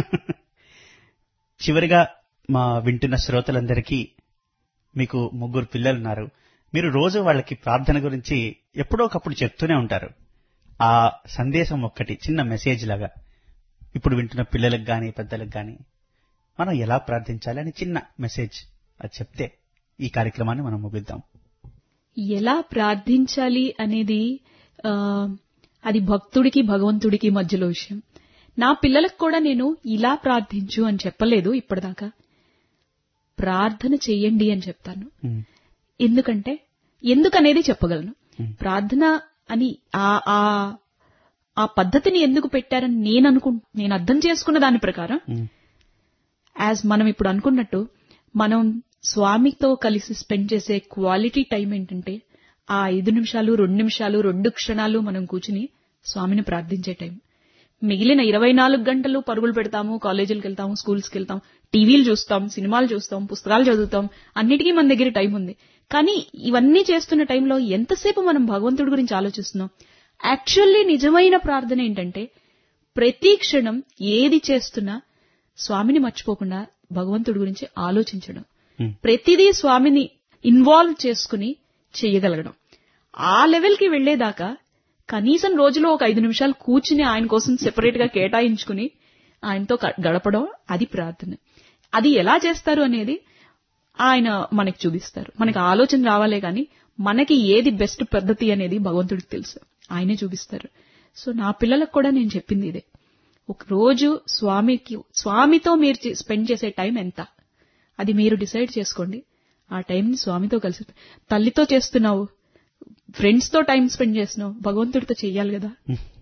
చివరిగా మా వింటున్న శ్రోతలందరికీ మీకు ముగ్గురు పిల్లలున్నారు మీరు రోజు వాళ్ళకి ప్రార్థన గురించి ఎప్పుడో ఒకప్పుడు చెప్తూనే ఉంటారు ఆ సందేశం ఒక్కటి చిన్న మెసేజ్ లాగా ఇప్పుడు వింటున్న పిల్లలకు గాని పెద్దలకు గాని మనం ఎలా ప్రార్థించాలి అని చిన్న మెసేజ్ అది చెప్తే ఈ కార్యక్రమాన్ని మనం ముగిద్దాం ఎలా ప్రార్థించాలి అనేది ఆ, అది భక్తుడికి భగవంతుడికి మధ్యలో విషయం నా పిల్లలకు కూడా నేను ఇలా ప్రార్థించు అని చెప్పలేదు ఇప్పటిదాకా ప్రార్థన చెయ్యండి అని చెప్తాను ఉమ్, ఎందుకంటే ఎందుకనేది చెప్పగలను Hmm. ప్రార్థన అని ఆ ఆ ఆ పద్ధతిని ఎందుకు పెట్టారని నేను అనుకు నేను అర్థం చేసుకున్న దాని ప్రకారం ఉమ్, యాజ్ మనం ఇప్పుడు అనుకున్నట్టు మనం స్వామితో కలిసి స్పెండ్ చేసే క్వాలిటీ టైం ఏంటంటే ఆ ఐదు నిమిషాలు రెండు నిమిషాలు రెండు క్షణాలు మనం కూర్చుని స్వామిని ప్రార్థించే టైం మిగిలిన ఇరవై నాలుగు గంటలు పరుగులు పెడతాము కాలేజీలకు వెళ్తాము స్కూల్స్కి వెళ్తాం టీవీలు చూస్తాం సినిమాలు చూస్తాం పుస్తకాలు చదువుతాం అన్నిటికీ మన దగ్గర టైం ఉంది కానీ ఇవన్నీ చేస్తున్న టైంలో ఎంతసేపు మనం భగవంతుడి గురించి ఆలోచిస్తున్నాం యాక్చువల్లీ నిజమైన ప్రార్థన ఏంటంటే ప్రతి క్షణం ఏది చేస్తున్నా స్వామిని మర్చిపోకుండా భగవంతుడి గురించి ఆలోచించడం ఉమ్, ప్రతిదీ స్వామిని ఇన్వాల్వ్ చేసుకుని చెయ్యగలగడం ఆ లెవెల్కి వెళ్లేదాకా కనీసం రోజులో ఒక ఐదు నిమిషాలు కూర్చుని ఆయన కోసం సెపరేట్ గా కేటాయించుకుని ఆయనతో గ- గడపడం అది ప్రార్థన అది ఎలా చేస్తారు అనేది ఆయన మనకి చూపిస్తారు మనకి ఆలోచన రావాలే గాని మనకి ఏది బెస్ట్ పద్ధతి అనేది భగవంతుడికి తెలుసు ఆయనే చూపిస్తారు సో నా పిల్లలకు కూడా నేను చెప్పింది ఇదే ఒక రోజు స్వామికి స్వామితో మీరు స్పెండ్ చేసే టైం ఎంత అది మీరు డిసైడ్ చేసుకోండి ఆ టైంని స్వామితో కలిసి తల్లితో చేస్తున్నావు ఫ్రెండ్స్ తో టైం స్పెండ్ చేస్తున్నావు భగవంతుడితో చెయ్యాలి కదా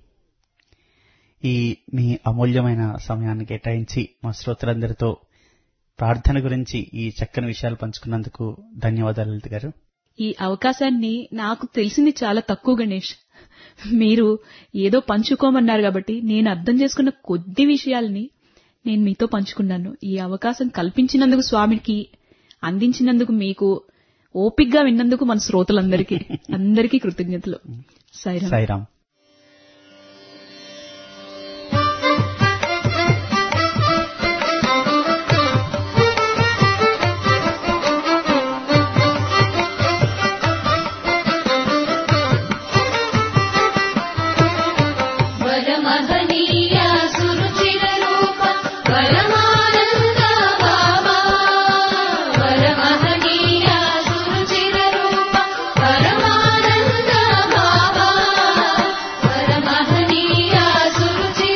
ఈ మీ అమూల్యమైన సమయాన్ని కేటాయించి మా శ్రోతలందరితో ప్రార్థన గురించి ఈ చక్కని విషయాలు పంచుకున్నందుకు ధన్యవాదాలు లలిత గారు ఈ అవకాశాన్ని నాకు తెలిసింది చాలా తక్కువ గణేష్ మీరు ఏదో పంచుకోమన్నారు కాబట్టి నేను అర్థం చేసుకున్న కొద్ది విషయాల్ని నేను మీతో పంచుకున్నాను ఈ అవకాశం కల్పించినందుకు స్వామికి అందించినందుకు మీకు ఓపిగ్గా విన్నందుకు మన శ్రోతలందరికీ అందరికీ కృతజ్ఞతలు సైరా సాయిరామ్ వరమహనీయ సురుచిర రూప పరమానంద బాబా వరమహనీయ సురుచిర రూప పరమానంద బాబా వరమహనీయ సురుచిర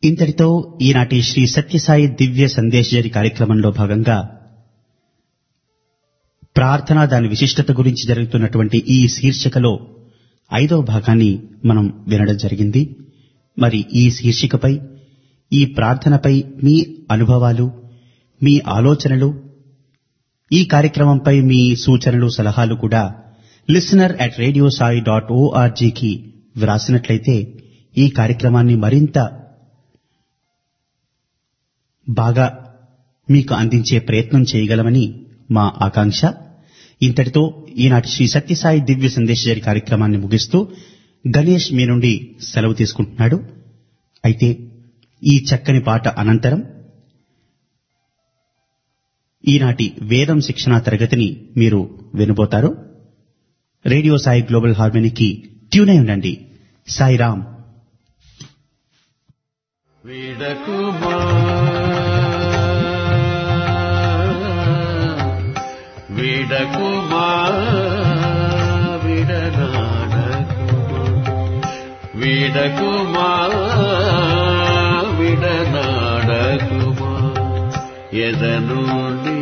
ఇంతటితో ఈనాటి శ్రీ సత్యసాయి దివ్య సందేశజరి కార్యక్రమంలో భాగంగా ప్రార్థన దాని విశిష్టత గురించి జరుగుతున్నటువంటి ఈ శీర్షికలో ఐదవ భాగాన్ని మనం వినడం జరిగింది మరి ఈ శీర్షికపై ఈ ప్రార్థనపై మీ అనుభవాలు మీ ఆలోచనలు ఈ కార్యక్రమంపై మీ సూచనలు సలహాలు కూడా listener at radio Sai dot ఓఆర్జీకి వ్రాసినట్లయితే ఈ కార్యక్రమాన్ని మరింత బాగా మీకు అందించే ప్రయత్నం చేయగలమని మా ఆకాంక్ష ఇంతటితో ఈనాటి శ్రీ సత్యసాయి దివ్య సందేశజరి కార్యక్రమాన్ని ముగిస్తూ గణేష్ మీ నుండి సెలవు తీసుకుంటున్నాడు అయితే ఈ చక్కని పాట అనంతరం ఈనాటి వేదం శిక్షణా తరగతిని మీరు వినబోతారు రేడియో సాయి గ్లోబల్ హార్మోనికి ట్యూన్ అయి ఉండండి సాయిరామ్ విడకుమా విడకుమా విడనాడకుమా విడకుమా విడనాడకుమా ఎదనుండి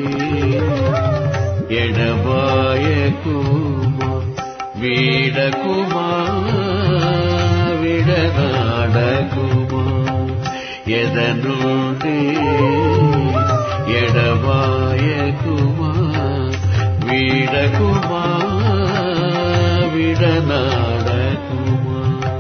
ఎడబాయకుమా వీడకుమా విడనాడకుమా ఎదనుండి ఎడబాయకుమా వీడకుమా విడనాడకుమా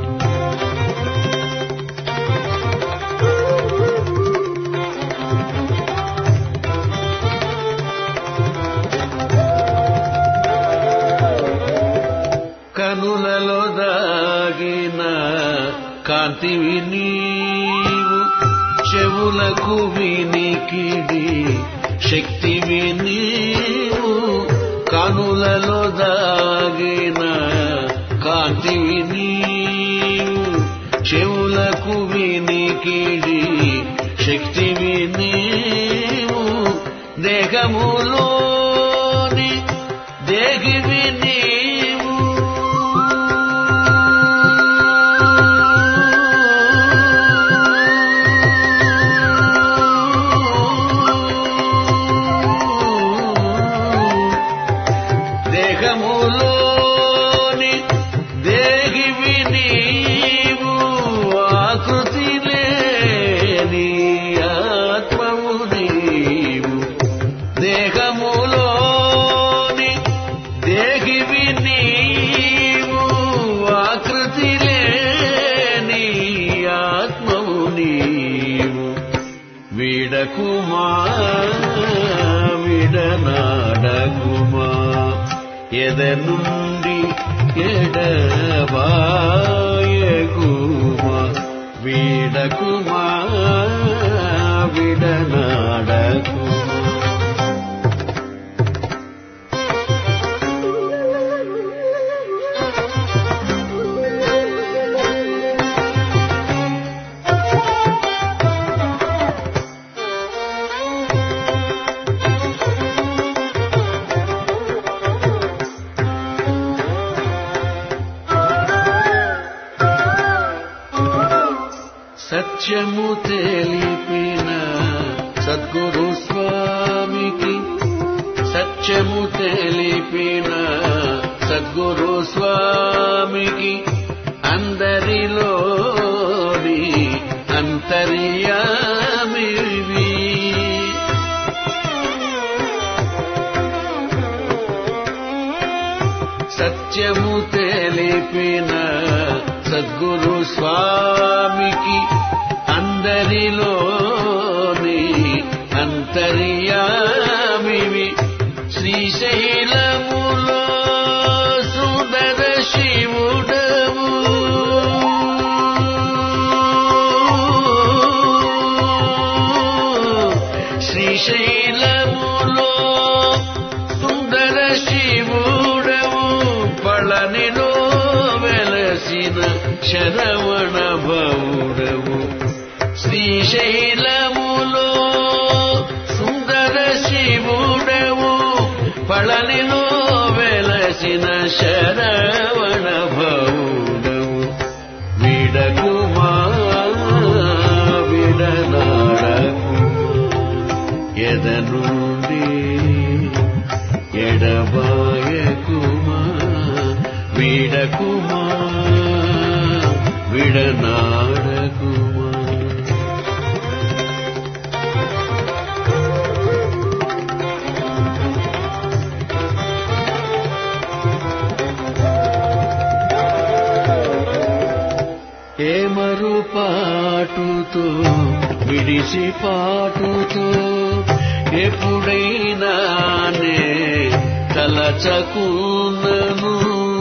కనులలో దాగిన కాంతివి నీవు చెవులకు వినికిడి శక్తివి నీవు కనులలో దాగిన కాంతివి నీవు చెవులకు వినికిడి శక్తివి నీవు దేహములోని దేగివి నీవు దేహములోని దేగివి నీవు ఆకృతి లేని ఆత్మవు నీవు దేహములోని దేగివి నీవు ఆకృతి లేని ఆత్మవు నీవు విడకుమా విడనాడకుమా ఎదనుండి ఎడబాయకుమా వీడకుమా విడనాడకుమా సత్యము తెలిపిన సద్గురు స్వామికి సత్యము తెలిపిన సద్గురు స్వామికి అందరిలోని అంతర్యామివి సత్యము తెలిపిన సద్గురు స్వామికి అందరిలోని అంతర్యామివి శ్రీశైలములో సుందర శివుడవు శ్రీశైలములో సుందర శివుడవు పళనిలో వెలసిన శరవణ భౌడవు శ్రీశైలములో సుందర శివుడవు పళనిలో వెలసిన శరవణ భౌడవు విడకుమా ఎదనుండి ఎడబాయకుమా వీడకుమా విడనాడకుమా ఏమరు పాటుతో విడిసి పాటుతో ఎప్పుడైనా నే తలచకున్నను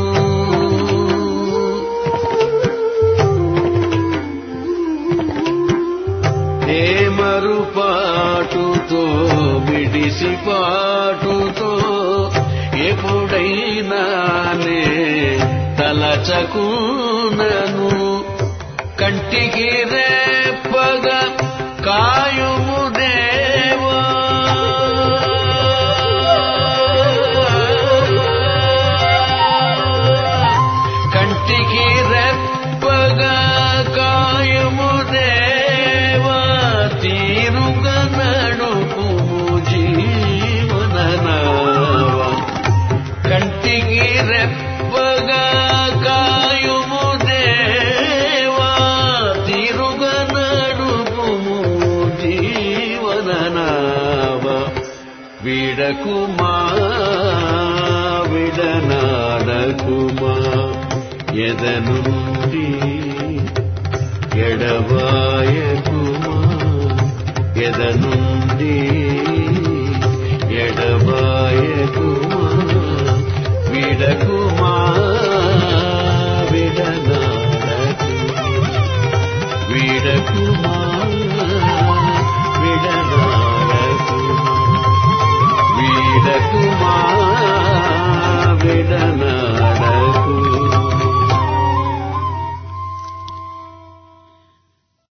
ఏమరు పాటుతో విడిసి పాటుతో ఎప్పుడైనా నే తలచకునను కంటికి రేపగా కాయుము దేవా కంటికి రెప్పగా కాయము దేవా తీరుగా నడుపుము జీవననావా కంటికి రెప్పగా కాయుము దేవా తీరుగా నడుపుము జీవననావా విడకుమా విడనాడకుమా ఎదనుండి ఎడబాయకుమా ఎదనుండి ఎడబాయకుమా విడకుమా విడనాడకుమా విడకుమా